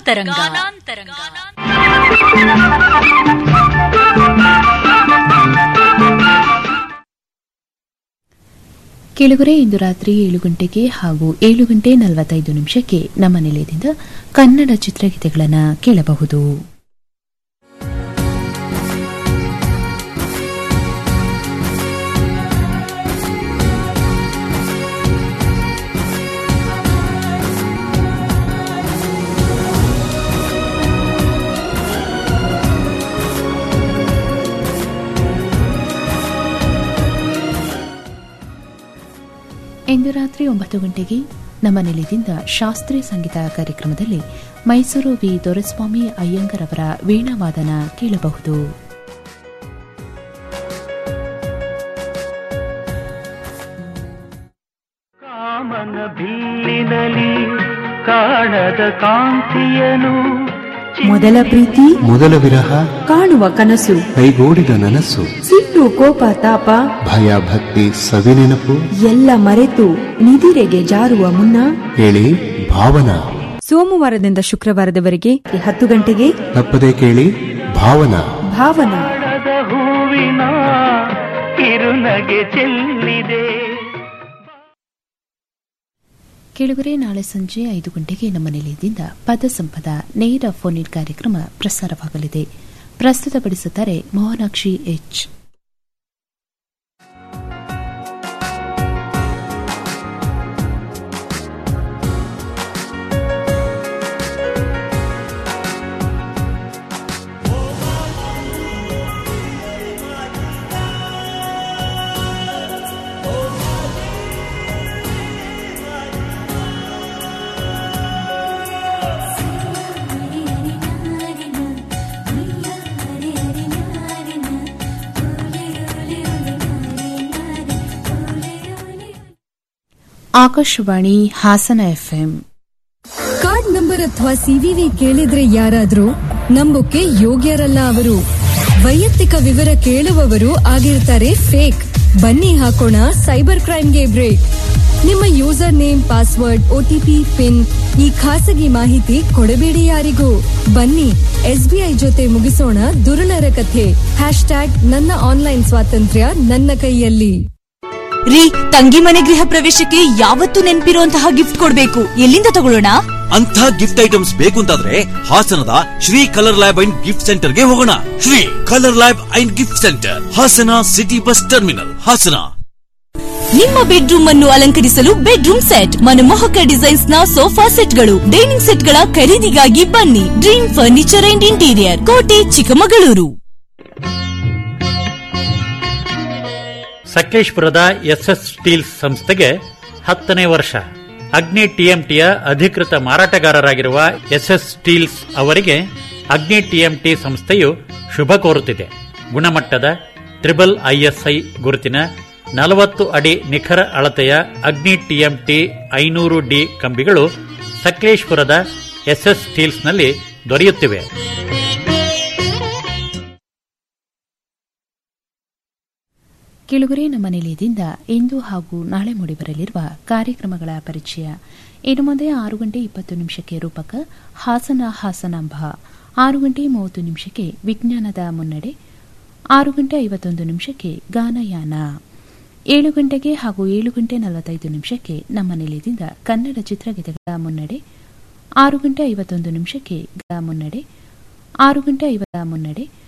ಕೆಳಗರೆ ಇಂದು ರಾತ್ರಿ ಏಳು ಗಂಟೆಗೆ ಹಾಗೂ ಏಳು ಗಂಟೆ ನಲವತ್ತೈದು ನಿಮಿಷಕ್ಕೆ ನಮ್ಮ ನಿಲಯದಿಂದ ಕನ್ನಡ ಚಿತ್ರಗೀತೆಗಳನ್ನು ಕೇಳಬಹುದು ಇಂದು ರಾತ್ರಿ ಒಂಬತ್ತು ಗಂಟೆಗೆ ನಮ್ಮ ನಿಲಯದಿಂದ ಶಾಸ್ತ್ರೀಯ ಸಂಗೀತ ಕಾರ್ಯಕ್ರಮದಲ್ಲಿ ಮೈಸೂರು ವಿ ದೊರೆಸ್ವಾಮಿ ಅಯ್ಯಂಗರ್ ಅವರ ವೀಣಾವಾದನ ಕೇಳಬಹುದು ಕಾಮನ ಬಿಲ್ಲಿನಲಿ ಕಾಣದ ಕಾಂತಿಯನು ಮೊದಲ ಪ್ರೀತಿ ಮೊದಲ ವಿರಹ ಕಾಣುವ ಕನಸು ಕೈಗೂಡಿದ ನನಸು ಸಿಟ್ಟು ಕೋಪ ತಾಪ ಭಯ ಭಕ್ತಿ ಸವಿನೆನಪು ಎಲ್ಲ ಮರೆತು ನಿದಿರೆಗೆ ಜಾರುವ ಮುನ್ನ ಕೇಳಿ ಭಾವನಾ ಸೋಮವಾರದಿಂದ ಶುಕ್ರವಾರದವರೆಗೆ ಹತ್ತು ಗಂಟೆಗೆ ತಪ್ಪದೇ ಕೇಳಿ ಭಾವನಾ ಭಾವನಾ ಹೂವಿನ ಕಿರುನಗೆ ಚೆಲ್ಲಿದೆ ಕೆಳಗರೆ ನಾಳೆ ಸಂಜೆ ಐದು ಗಂಟೆಗೆ ನಮ್ಮ ನಿಲಯದಿಂದ ಪದ ಸಂಪದ ನೇರ ಫೋನ್ ಇನ್ ಕಾರ್ಯಕ್ರಮ ಪ್ರಸಾರವಾಗಲಿದೆ ಪ್ರಸ್ತುತಪಡಿಸುತ್ತಾರೆ Mohanakshi H Akashvani Hassan FM card number ಅಥವಾ ಸಿವಿವಿ ಕೇಳಿದ್ರೆ ಯಾರಾದ್ರೂ ನಂಬೋಕೆ ಯೋಗ್ಯರಲ್ಲ ಅವರು ವೈಯಕ್ತಿಕ ವಿವರ ಕೇಳುವವರು ಆಗಿರ್ತಾರೆ ಫೇಕ್ ಬನ್ನಿ ಹಾಕೋಣ ಸೈಬರ್ ಕ್ರೈಮ್ಗೆ ಬ್ರೇಕ್ ನಿಮ್ಮ user name password OTP pin ಈ ಖಾಸಗಿ ಮಾಹಿತಿ ಕೊಡಬೇಡಿ ಯಾರಿಗೂ ಬನ್ನಿ ಎಸ್ಬಿಐ ಜೊತೆ ಮುಗಿಸೋಣ ದುರುಳರ ಕಥೆ ಹ್ಯಾಶ್ ಟ್ಯಾಗ್ ನನ್ನ ಆನ್ಲೈನ್ ಸ್ವಾತಂತ್ರ್ಯ ನನ್ನ ಕೈಯಲ್ಲಿ ರೀ ತಂಗಿ ಮನೆ ಗೃಹ ಪ್ರವೇಶಕ್ಕೆ ಯಾವತ್ತೂ ನೆನ್ಪಿರುವಂತಹ ಗಿಫ್ಟ್ ಕೊಡ್ಬೇಕು ಎಲ್ಲಿಂದ ತಗೊಳ್ಳೋಣ ಅಂತ ಗಿಫ್ಟ್ ಐಟಮ್ಸ್ ಬೇಕು ಅಂತಾದ್ರೆ ಹಾಸನದ Shri colour lab and gift ಸೆಂಟರ್ಗೆ ಹೋಗೋಣ Shri colour lab and gift centre Hassan city bus terminal Hassan ನಿಮ್ಮ ಬೆಡ್ರೂಮ್ ಅನ್ನು ಅಲಂಕರಿಸಲು ಬೆಡ್ರೂಮ್ ಸೆಟ್ ಮನಮೋಹಕ ಡಿಸೈನ್ಸ್ ನ ಸೋಫಾ ಸೆಟ್ಗಳು ಡೈನಿಂಗ್ ಸೆಟ್ಗಳ ಖರೀದಿಗಾಗಿ ಬನ್ನಿ ಡ್ರೀಮ್ ಫರ್ನಿಚರ್ ಅಂಡ್ ಇಂಟೀರಿಯರ್ ಕೋಟೆ ಚಿಕ್ಕಮಗಳೂರು ಸಕಲೇಶ್ಪುರದ ಎಸ್ಎಸ್ ಸ್ಟೀಲ್ಸ್ ಸಂಸ್ಥೆಗೆ ಹತ್ತನೇ ವರ್ಷ ಅಗ್ನಿ ಟಿಎಂಟಿಯ ಅಧಿಕೃತ ಮಾರಾಟಗಾರರಾಗಿರುವ ಎಸ್ಎಸ್ ಸ್ಟೀಲ್ಸ್ ಅವರಿಗೆ ಅಗ್ನಿ ಟಿಎಂಟಿ ಸಂಸ್ಥೆಯು ಶುಭ ಕೋರುತ್ತಿದೆ ಗುಣಮಟ್ಟದ ತ್ರಿಬಲ್ ಐಎಸ್ಐ ಗುರುತಿನ ನಲವತ್ತು ಅಡಿ ನಿಖರ ಅಳತೆಯ ಅಗ್ನಿ ಟಿಎಂಟಿ ಐನೂರು ಡಿ ಕಂಬಿಗಳು ಸಕಲೇಶ್ಪುರದ ಎಸ್ಎಸ್ ಸ್ಟೀಲ್ಸ್ನಲ್ಲಿ ದೊರೆಯುತ್ತಿವೆ ಕೆಳಗರೆ ನಮ್ಮ ನಿಲಯದಿಂದ ಇಂದು ಹಾಗೂ ನಾಳೆ ಮೂಡಿಬರಲಿರುವ ಕಾರ್ಯಕ್ರಮಗಳ ಪರಿಚಯ ಇನ್ನು ಮುಂದೆ ಆರು ಗಂಟೆ ಇಪ್ಪತ್ತು ನಿಮಿಷಕ್ಕೆ ರೂಪಕ ಹಾಸನ ಹಾಸನಾಂಬ ಆರು ಗಂಟೆ ಮೂವತ್ತು ನಿಮಿಷಕ್ಕೆ ವಿಜ್ಞಾನದ ಮುನ್ನಡೆ ಆರು ಗಂಟೆ ಐವತ್ತೊಂದು ನಿಮಿಷಕ್ಕೆ ಗಾನಯಾನ ಏಳು ಗಂಟೆಗೆ ಹಾಗೂ ಏಳು ಗಂಟೆ ನಲವತ್ತೈದು ನಿಮಿಷಕ್ಕೆ ನಮ್ಮ ನಿಲಯದಿಂದ ಕನ್ನಡ ಚಿತ್ರಗೀತೆಗಳ ಮುನ್ನಡೆ ಆರು ಗಂಟೆ ಐವತ್ತೊಂದು ನಿಮಿಷಕ್ಕೆ ಗ ಮುನ್ನಡೆ ಆರು ಗಂಟೆ ಐವತ್ತ ಮುನ್ನಡೆ